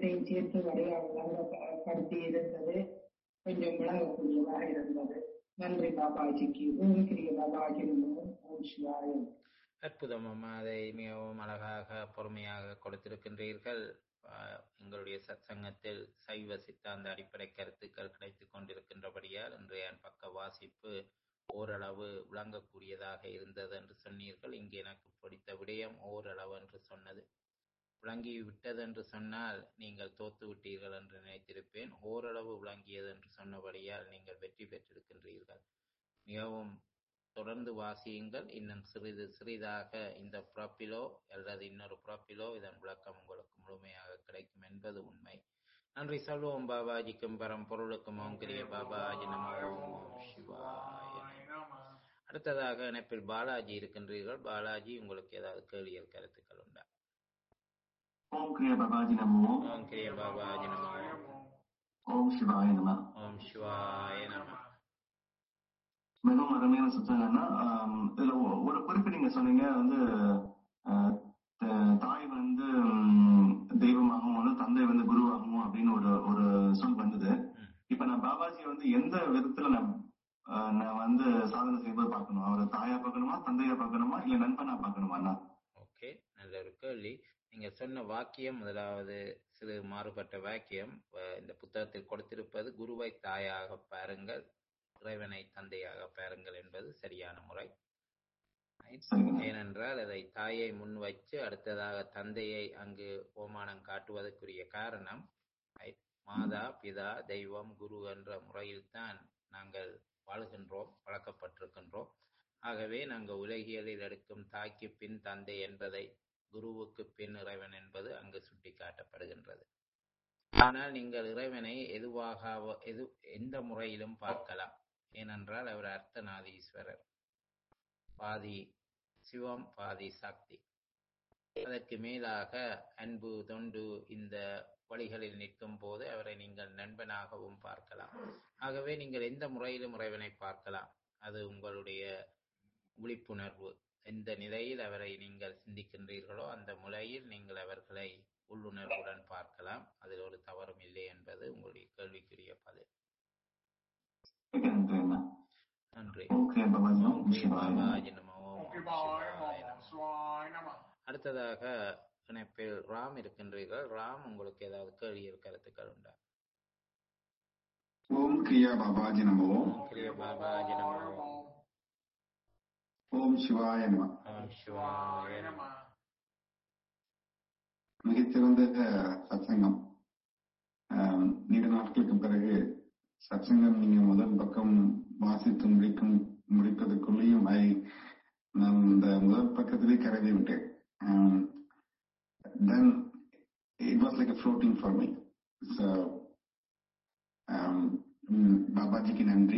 சத்சங்கத்தையும் சேர்த்து வடிவப்படுத்தி இருந்தது கொஞ்சம் விளங்கக்கூடியதாக இருந்தது நன்றி பாபாஜிக்கு ஓம் கிரிய பாபாஜி நமோ ஓம் சிவாயம் அற்புதம் அம்மா அதை மிகவும் அழகாக பொறுமையாக கொடுத்திருக்கின்றீர்கள் ஆஹ் எங்களுடைய சத்சங்கத்தில் சைவ சித்தாந்த அடிப்படை கருத்துக்கள் கிடைத்துக் கொண்டிருக்கின்றபடியால் இன்றைய பக்க வாசிப்பு ஓரளவு விளங்கக்கூடியதாக இருந்தது என்று சொன்னீர்கள் இங்கே எனக்கு பிடித்த விடயம் ஓரளவு என்று சொன்னது விளங்கி விட்டது என்று சொன்னால் நீங்கள் தோத்து விட்டீர்கள் என்று நினைத்திருப்பேன் ஓரளவு விளங்கியது என்று சொன்னபடியால் நீங்கள் வெற்றி பெற்றிருக்கின்றீர்கள் மிகவும் தொடர்ந்து வாசியுங்கள் இன்னும் சிறிது சிறிதாக இந்த புறப்பிலோ அல்லது இன்னொரு புறப்பிலோ இதன் விளக்கம் உங்களுக்கு முழுமையாக கிடைக்கும் என்பது உண்மை நன்றி சொல்வோம் பாபாஜிக்கும் பரம் பொருளுக்கும் ஓம் கிரிய பாபாஜி நம ஓம் ஓம் சிவாய நம. அடுத்ததாக இணைப்பில் பாலாஜி இருக்கின்றீர்கள் பாலாஜி உங்களுக்கு ஏதாவது கேள்வியல் கருத்துக்கள் உண்டா ஓம் கிரிய பாபாஜி நமோ ஓம் கிரிய பாபாஜி நம ஓம் சிவாய நம ஓம் சிவாய நம மிகவும் அருமையான சத்தங்கள்னா இதுல ஒ- ஒரு குறிப்பு நீங்க சொன்னீங்க வந்து ஆஹ், த- தாய் வந்து ம், தெய்வமாகவும் வந்து தந்தை வந்து குருவாகவும் அப்படின்னு ஒரு ஒரு சொல் வந்தது ம். இப்ப நான் பாபாஜி வந்து எந்த விதத்துல நான் ஆஹ், நான் வந்து சாதனை செய்யும்போது பார்க்கணும் அவரை தாயா பார்க்கணுமா தந்தையா பார்க்கணுமா இல்ல நண்பனா பார்க்கணுமா அண்ணா ஓகே நல்ல ஒரு கேள்வி நீங்க சொன்ன வாக்கியம் முதலாவது சிறு மாறுபட்ட வாக்கியம் அஹ் இந்த புத்தகத்தில் கொடுத்திருப்பது குருவை தாயாக பாருங்கள் இறைவனை தந்தையாக பாருங்கள் என்பது சரியான முறை Right? சரிங்க ஏனென்றால் அதை தாயை முன் வச்சு அடுத்ததாக தந்தையை அங்கு ஓமானம் காட்டுவதற்குரிய காரணம் right? மாதா பிதா தெய்வம் குரு என்ற முறையில்தான் நாங்கள் வாழ்கின்றோம் வளர்க்கப்பட்டிருக்கின்றோம் ஆகவே நாங்கள் உலகியலில் எடுக்கும் தாய்க்கு பின் தந்தை என்பதை குருவுக்கு பின் இறைவன் என்பது அங்கு சுட்டிக்காட்டப்படுகின்றது ஆனால் நீங்கள் இறைவனை எதுவாக எது எந்த முறையிலும் பார்க்கலாம் ஏனென்றால் அவர் அர்த்தநாதீஸ்வரர் பாதி சிவம் பாதி சக்தி அதற்கு மேலாக அன்பு தொண்டு இந்த வழிகளில் நிற்கும் போது அவரை நீங்கள் நண்பனாகவும் பார்க்கலாம் ஆகவே நீங்கள் எந்த முறையிலும் இறைவனை பார்க்கலாம் அது உங்களுடைய விழிப்புணர்வு எந்த நிலையில் அவரை நீங்கள் சிந்திக்கின்றீர்களோ அந்த முறையில் நீங்கள் அவர்களை உள்ளுணர்வுடன் பார்க்கலாம் அதில் ஒரு தவறும் இல்லை என்பது உங்களுடைய கேள்விக்குரிய பதில் மிக நன்றி அண்ணா நன்றி ஓம் கிரிய பாபாஜி ஓம் ஓம் ஸ்ரீ சிவாய நம பாபாஜி நமோ ஓம் Okay, நம bye. சிவாய நமோ. Swine, Nama. அடுத்ததாக இணைப்பில் ராம் இருக்கின்றீர்கள் ராம் உங்களுக்கு ஏதாவது கேள்வி கருத்துக்கள் உண்டா ஓம் கிரியா பாபாஜி நமோ ஓம் கிரிய பாபாஜி நமோ ஓம் சிவாய நம ஓம் சிவாய நமோ மிகச்சிறந்த அஹ், சத்சங்கம் ஆம், நீண்ட நாட்களுக்கு பிறகு சத்சங்கம் நீங்க முதல் பக்கம் வாசித்து முடிக்கும் முடிப்பதற்குள்ளேயும் ஐ நான் இந்த முதல் பக்கத்திலே கருதி விட்டேன் then it was like floating for me so பாபாஜிக்கு நன்றி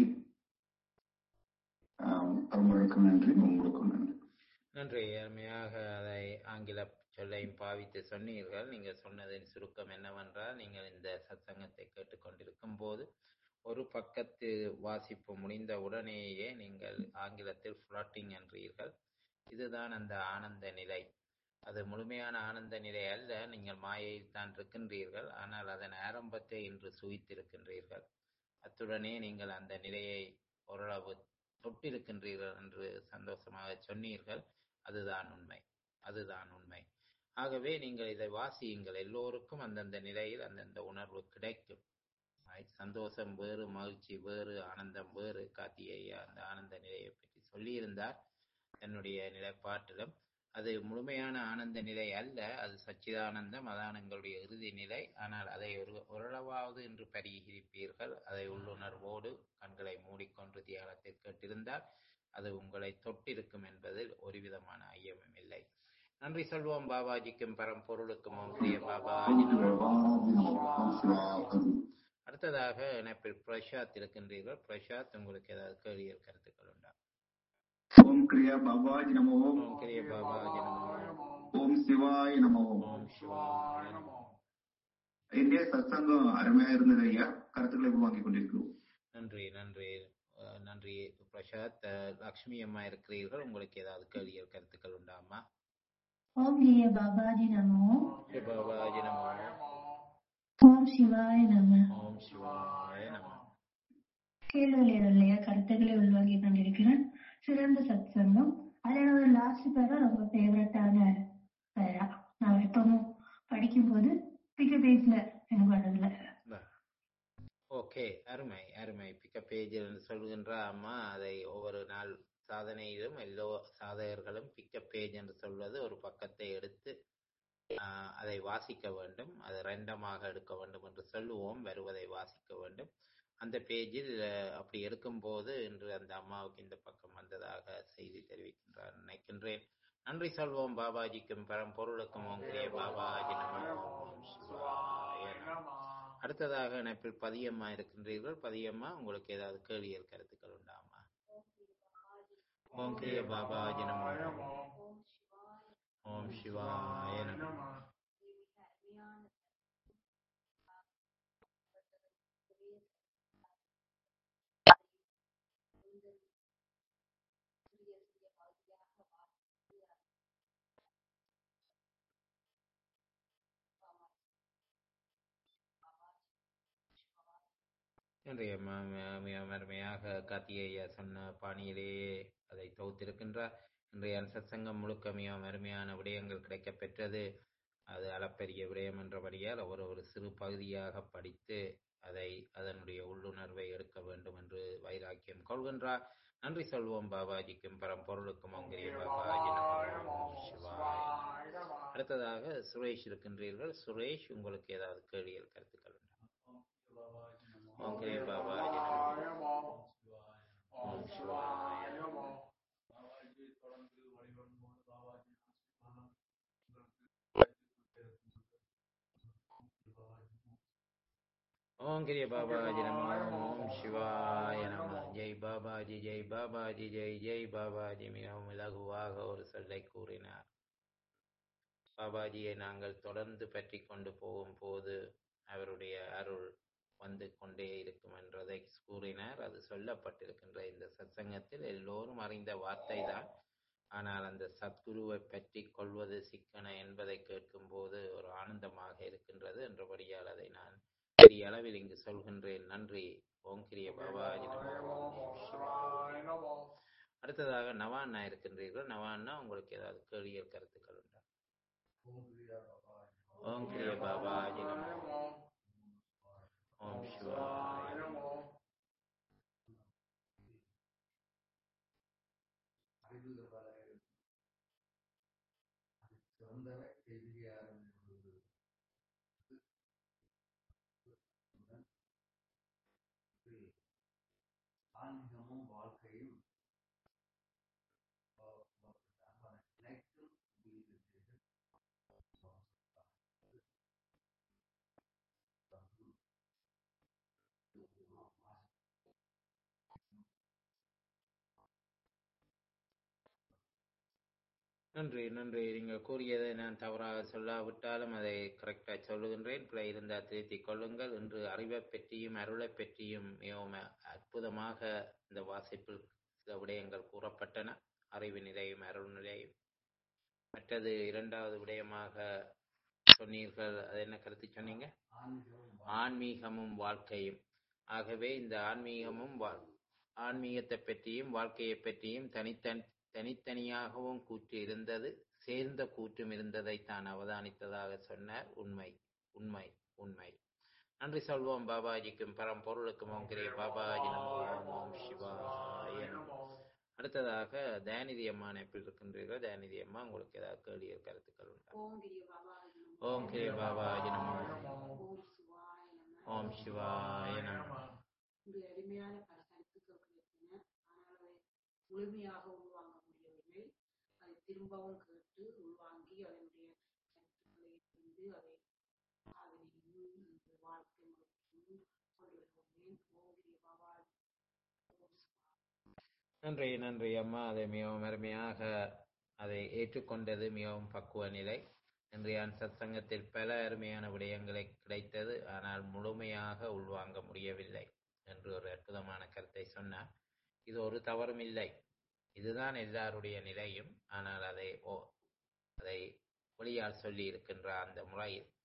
ஆம், பரம்பொருளுக்கும் நன்றி உங்களுக்கும் நன்றி நன்றி அருமையாக அதை ஆங்கில சொல்லையும் பாவித்து சொன்னீர்கள் நீங்கள் சொன்னதின் சுருக்கம் என்னவென்றால் நீங்கள் இந்த சத்சங்கத்தை கேட்டுக்கொண்டிருக்கும் போது ஒரு பக்கத்து வாசிப்பு முடிந்த உடனேயே நீங்கள் ஆங்கிலத்தில் ஃப்ளாட்டிங் என்றீர்கள் இதுதான் அந்த ஆனந்த நிலை அது முழுமையான ஆனந்த நிலை அல்ல நீங்கள் மாயையில் தான் இருக்கின்றீர்கள் ஆனால் அதன் ஆரம்பத்தை இன்று சுகித்திருக்கின்றீர்கள் அத்துடனே நீங்கள் அந்த நிலையை ஓரளவு தொட்டிருக்கின்றீர்கள் என்று சந்தோஷமாக சொன்னீர்கள் அதுதான் உண்மை அதுதான் உண்மை ஆகவே நீங்கள் இதை வாசியுங்கள் எல்லோருக்கும் அந்தந்த நிலையில் அந்தந்த உணர்வு கிடைக்கும் Right? சந்தோஷம் வேறு மகிழ்ச்சி வேறு ஆனந்தம் வேறு கார்த்திகேயா அந்த ஆனந்த நிலையை பற்றி சொல்லியிருந்தார் தன்னுடைய நிலைப்பாட்டிலும் அது முழுமையான ஆனந்த நிலை அல்ல அது சச்சிதானந்தம் அதான் எங்களுடைய இறுதி நிலை ஆனால் அதை ஒரு ஓரளவாவது என்று பரிகரிப்பீர்கள் அதை உள்ளுணர்வோடு கண்களை மூடிக்கொண்டு தியானத்தில் கேட்டிருந்தால் அது உங்களை தொட்டிருக்கும் என்பதில் ஒரு விதமான ஐயமும் இல்லை நன்றி சொல்வோம் பாபாஜிக்கும் பரம்பொருளுக்கும் ஓம் பிரிய பாபாஜி ஓம் நமோ. பாபாஜி நமோ ஓம் சிவாய அடுத்ததாக இணைப்பில் பிரசாத் இருக்கின்றீர்கள் பிரசாத் உங்களுக்கு ஏதாவது கேள்வி கருத்துக்கள் உண்டா ஓம் கிரியா பாபாஜி நமோ ஓம் கிரிய பாபாஜி நமோ ஓம் சிவாய நமோ ஓம் சிவாய நமோ இந்திய சத்சங்கம் அருமையா இருந்தது ஐயா கருத்துக்களை உருவாக்கிக் கொண்டிருக்கிறோம் நன்றி நன்றி அஹ் நன்றி பிரசாத் அஹ் லக்ஷ்மி அம்மா இருக்கிறீர்கள் உங்களுக்கு ஏதாவது கேள்விகள் கருத்துக்கள் உண்டா அம்மா ஓம் கிரிய பாபாஜி நமோ பாபாஜி நமோ ஓம் சிவாய நம ஓம் சிவாய நம கேள்விகளுடைய கருத்துக்களை உள்வாங்கி கொண்டிருக்கிறேன் சிறந்த சத்சங்கம் அதில் ஒரு லாஸ்ட் பேரா ரொம்ப ஃபேவரட்டான பேரா நான் எப்பவும் படிக்கும்போது பிக்க பேஜ்ல எனக்கு வர்றதில்ல ஓகே அருமை அருமை பிக்க பேஜில் சொல்கின்ற அம்மா அதை ஒவ்வொரு நாள் சாதனையிலும் எல்லோ சாதகர்களும் பிக்க பேஜ் என்று சொல்வது ஒரு பக்கத்தை எடுத்து ஆஹ், அதை வாசிக்க வேண்டும் அதை ரெண்டமாக எடுக்க வேண்டும் என்று சொல்லுவோம் வருவதை வாசிக்க வேண்டும் அந்த பேஜில் அஹ், அப்படி எடுக்கும்போது இன்று அந்த அம்மாவுக்கு இந்த பக்கம் வந்ததாக செய்தி தெரிவிக்கின்றார் நினைக்கின்றேன் நன்றி சொல்வோம் பாபாஜிக்கும் பரம்பொருளுக்கும் உங்களுடைய பாபாஜி நமோ ஓம் சிவாய நமோ. அடுத்ததாக இணைப்பில் பதியம்மா இருக்கின்றீர்கள் பதியம்மா உங்களுக்கு ஏதாவது கேள்வியல் கருத்துக்கள் உண்டாமா ஓம் கிரிய பாபாஜி நமோ ஓம் சிவாய நமோ இன்றைய ம- ம- மிக அருமையாக கார்த்திகேயா சொன்ன பாணியிலேயே அதை தொகுத்திருக்கின்றார் இன்றைய சத்சங்கம் முழுக்க மிக அருமையான விடயங்கள் கிடைக்கப் பெற்றது அது அளப்பரிய விடயம் என்றபடியால் அவர் ஒரு சிறு பகுதியாக படித்து அதை அதனுடைய உள்ளுணர்வை எடுக்க வேண்டும் என்று வைராக்கியம் கொள்கின்றார் நன்றி சொல்வோம் பாபாஜிக்கும் பரம்பொருளுக்கும் அங்கிரிய பாபாஜி நமோ ஓம் சிவாய நமோ. அடுத்ததாக சுரேஷ் இருக்கின்றீர்கள் சுரேஷ் உங்களுக்கு ஏதாவது கேள்விகள் கருத்துக்கள் உண்டா ஓம் கிரிய பாபாஜி நமோ ஓம் சிவாய நமோ. ஓம் கிரிய பாபாஜி நமோ ஓம் சிவாய நம ஜெய் பாபாஜி ஜெய் பாபாஜி ஜெய் ஜெய் பாபாஜி மிகவும் இலகுவாக ஒரு சொல்லை கூறினார் பாபாஜியை நாங்கள் தொடர்ந்து பற்றி கொண்டு போகும் போது அவருடைய அருள் வந்து கொண்டே இருக்கும் என்றதை கூறினார் அது சொல்லப்பட்டிருக்கின்ற இந்த சத்சங்கத்தில் எல்லோரும் அறிந்த வார்த்தை தான் ஆனால் அந்த சத்குருவை பற்றி கொள்வது சிக்கன என்பதை கேட்கும்போது ஒரு ஆனந்தமாக இருக்கின்றது என்றபடியால் அதை நான் பெரிய அளவில் இங்கு சொல்கின்றேன் நன்றி ஓம் கிரிய பாபாஜி நமோ ஓம் சிவாய நமோ. அடுத்ததாக நவான்னா இருக்கின்றீர்கள் நவான்னா உங்களுக்கு ஏதாவது கேள்வியல் கருத்துக்கள் உண்டா ஓம் கிரிய பாபாஜி நமோ ஓம் சிவாய நமோ ஆன்மீகமும் வாழ்க்கையும் நன்றி நன்றி நீங்கள் கூறியதை நான் தவறாக சொல்லாவிட்டாலும் அதை கரெக்டாக சொல்லுகின்றேன் பிழை இருந்தால் திருத்திக் கொள்ளுங்கள் இன்று அறிவை பற்றியும் அருளை பற்றியும் மிகவும் அற்புதமாக இந்த வாசிப்பில் சில விடயங்கள் கூறப்பட்டன அறிவு நிலையும் அருள் நிலையும் மற்றது இரண்டாவது விடயமாக சொன்னீர்கள் அது என்ன கருத்து சொன்னீங்க ஆன்மீகமும் வாழ்க்கையும் ஆகவே இந்த ஆன்மீகமும் வாழ் ஆன்மீகத்தை பற்றியும் வாழ்க்கையை பற்றியும் தனித்தன் தனித்தனியாகவும் கூற்று இருந்தது சேர்ந்த கூற்றும் இருந்ததை தான் அவதானித்ததாக சொன்னார் உண்மை உண்மை உண்மை நன்றி சொல்வோம் பாபாஜிக்கும் பரம்பொருளுக்கும் ஓம் கிரிய பாபாஜி நமோ ஓம் ஓம் சிவாய நமோ அடுத்ததாக தயாநிதி அம்மா இணைப்பில் இருக்கின்றீர்கள் தயாநிதி அம்மா உங்களுக்கு ஏதாவது கேள்வி கருத்துக்கள் உண்டா ஓம் கிரிய பாபாஜி நமோ ஓம் சிவாய நமோ இந்த எளிமையான பல கருத்துக்கள் கிடைத்தன ஆனால் அதை முழுமையாக உள்வாங்க முடியவில்லை அதை திரும்பவும் கேட்டு உள்வாங்கி அதனுடைய கருத்துக்களை அறிந்து அதை காதலியும் இந்த வாழ்க்கை முறைக்கும் கொண்டு வருகிறேன் ஓங்கிரிய பாபா நன்றி நன்றி அம்மா அதை மிகவும் அருமையாக அதை ஏற்றுக்கொண்டது மிகவும் பக்குவ நிலை இன்றைய சத்சங்கத்தில் பல அருமையான விடயங்களை கிடைத்தது ஆனால் முழுமையாக உள்வாங்க முடியவில்லை என்று ஒரு அற்புதமான கருத்தை சொன்னார் இது ஒரு தவறும் இல்லை இதுதான் எல்லாருடைய நிலையும் ஆனால் அதை ஓ அதை ஒளியால் சொல்லி இருக்கின்ற அந்த முறையில்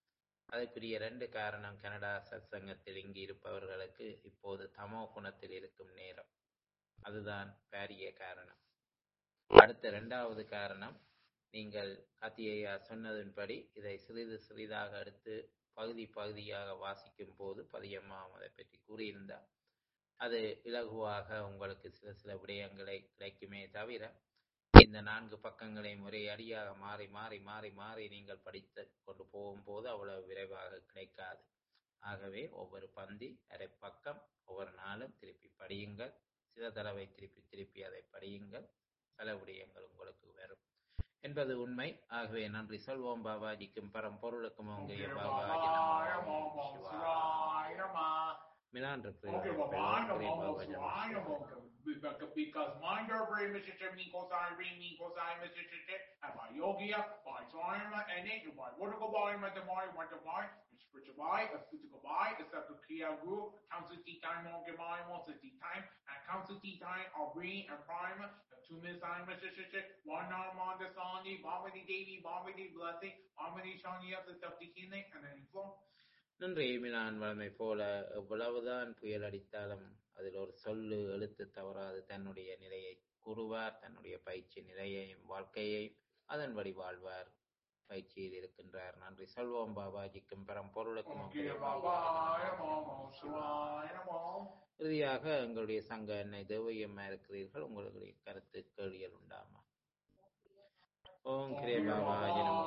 அதற்குரிய ரெண்டு காரணம் கனடா சத்சங்கத்தில் இங்கு இருப்பவர்களுக்கு இப்போது தமோ குணத்தில் இருக்கும் நேரம் அதுதான் பாரிய காரணம் அடுத்த இரண்டாவது காரணம் நீங்கள் காத்தியையா சொன்னதன்படி இதை சிறிது சிறிதாக எடுத்து பகுதி பகுதியாக வாசிக்கும் போது பதியம்மாவும் அதை பற்றி கூறியிருந்தார் அது இலகுவாக உங்களுக்கு சில சில விடயங்களை கிடைக்குமே தவிர இந்த நான்கு பக்கங்களை முறை அடியாக மாறி மாறி மாறி மாறி நீங்கள் படித்து கொண்டு போகும்போது அவ்வளவு விரைவாக கிடைக்காது ஆகவே ஒவ்வொரு பந்தி அரை பக்கம் ஒவ்வொரு நாளும் திருப்பி படியுங்கள் சில தடவை திருப்பி திருப்பி அதை படியுங்கள் பல விடயங்கள் உங்களுக்கு வரும் என்பது உண்மை ஆகவே நன்றி சொல்வோம் பாபாஜிக்கும் பரம்பொருளுக்கும் உங்களுடைய பாபாஜி நமோ சிவாய. மிலான் இருக்கு Okay, well, mine, I'm almost lying about them. Because because mine are very Mr. Chimney goes on, bring me goes on, Mr. Chit, and by Yogi, by Time, and nature, by what to go by, my Tamai, what to buy, spiritual buy, a physical buy, a separate Kia group, council tea time, on get my once a tea time, and council tea time, or bring and prime, two minutes time, Mr. Chit, one arm on the Sunday, Bombay Davy, Bombay Blessing, Bombay Shani of the Septi Kinnick, and then flow. நன்றி மிலான் வளமை போல எவ்வளவுதான் புயல் அடித்தாலும் அதில் ஒரு சொல்லு எழுத்து தவறாது தன்னுடைய நிலையை கூறுவார் தன்னுடைய பயிற்சி நிலையையும் வாழ்க்கையையும் அதன்படி வாழ்வார் பயிற்சியில் இருக்கின்றார் நன்றி சொல்வோம் பாபாஜிக்கும் பெரும் பொருளுக்கும் Okay, உங்களுடைய bye Babaji bye, Mama, Shivaya, Namo. இறுதியாக எங்களுடைய சங்க எண்ணெய் தேவையம்மா இருக்கிறீர்கள் உங்களுடைய கருத்து கேள்விகள் உண்டாமா ஓம் கிரே பாபாஜி நமோ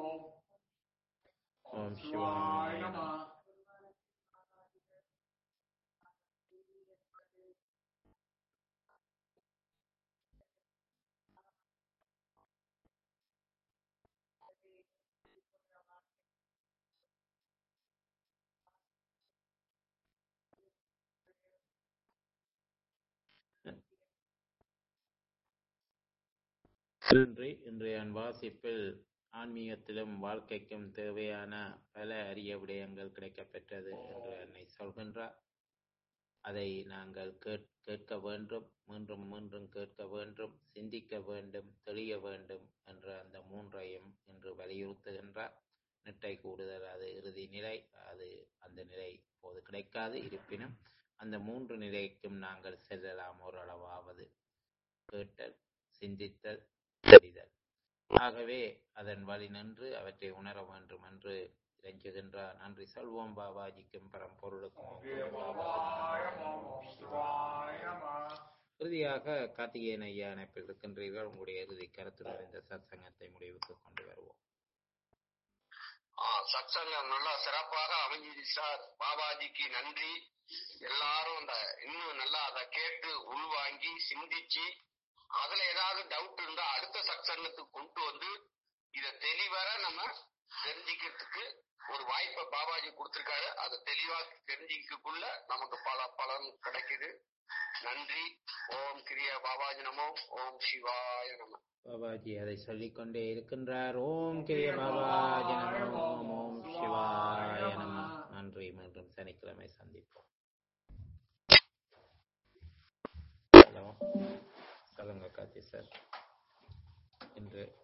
ஓம் சிவாய நமோ நன்றி இன்றைய வாசிப்பில் ஆன்மீகத்திலும் வாழ்க்கைக்கும் தேவையான பல அரிய விடயங்கள் கிடைக்கப்பெற்றது என்று என்னை சொல்கின்றார் அதை நாங்கள் கேட் கேட்க வேண்டும் மீண்டும் மீண்டும் கேட்க வேண்டும் சிந்திக்க வேண்டும் தெளிய வேண்டும் என்ற அந்த மூன்றையும் இன்று வலியுறுத்துகின்றார் நெட்டை கூடுதல் அது இறுதி நிலை அது அந்த நிலை இப்போது கிடைக்காது இருப்பினும் அந்த மூன்று நிலைக்கும் நாங்கள் செல்லலாம் ஓரளவாவது கேட்டல் சிந்தித்தல் தெரிதல் ஆகவே அதன் வழி நின்று அவற்றை உணர வேண்டும் என்று இறைஞ்சுகின்றார் நன்றி சொல்வோம் பாபாஜிக்கும் பரம்பொருளுக்கும் Okay, bye bye, Mama, Shivaya, Namo. இறுதியாக கார்த்திகேயன் ஐயா இணைப்பில் இருக்கின்றீர்கள் உங்களுடைய இறுதி கருத்துடன் இந்த சத்சங்கத்தை முடிவுக்கு கொண்டு வருவோம் ஆ, சத்சங்கம் நல்லா சிறப்பாக அமைஞ்சிது சார் பாபாஜிக்கு நன்றி எல்லாரும் அந்த இன்னும் நல்லா அதை கேட்டு உள்வாங்கி சிந்திச்சு அதுல ஏதாவது டவுட் இருந்தா அடுத்த சத்சங்கத்துக்கு கொண்டு வந்து இத தெளிவர நம்ம தெரிஞ்சுக்கிறதுக்கு ஒரு வாய்ப்பை பாபாஜி கொடுத்திருக்காரு அதை தெளிவா தெரிஞ்சுக்கக்குள்ள நமக்கு பல பலன் கிடைக்குது நன்றி ஓம் கிரியா பாபாஜி நமோ ஓம் சிவாய நமோ பாபாஜி அதை சொல்லிக்கொண்டே இருக்கின்றார் ஓம் கிரிய பாபாஜி நமோ ஓம் சிவாய நம நன்றி மீண்டும் சனிக்கிழமை சந்திப்போம் ஹலோ சொல்லுங்க கார்த்தி சார் இன்று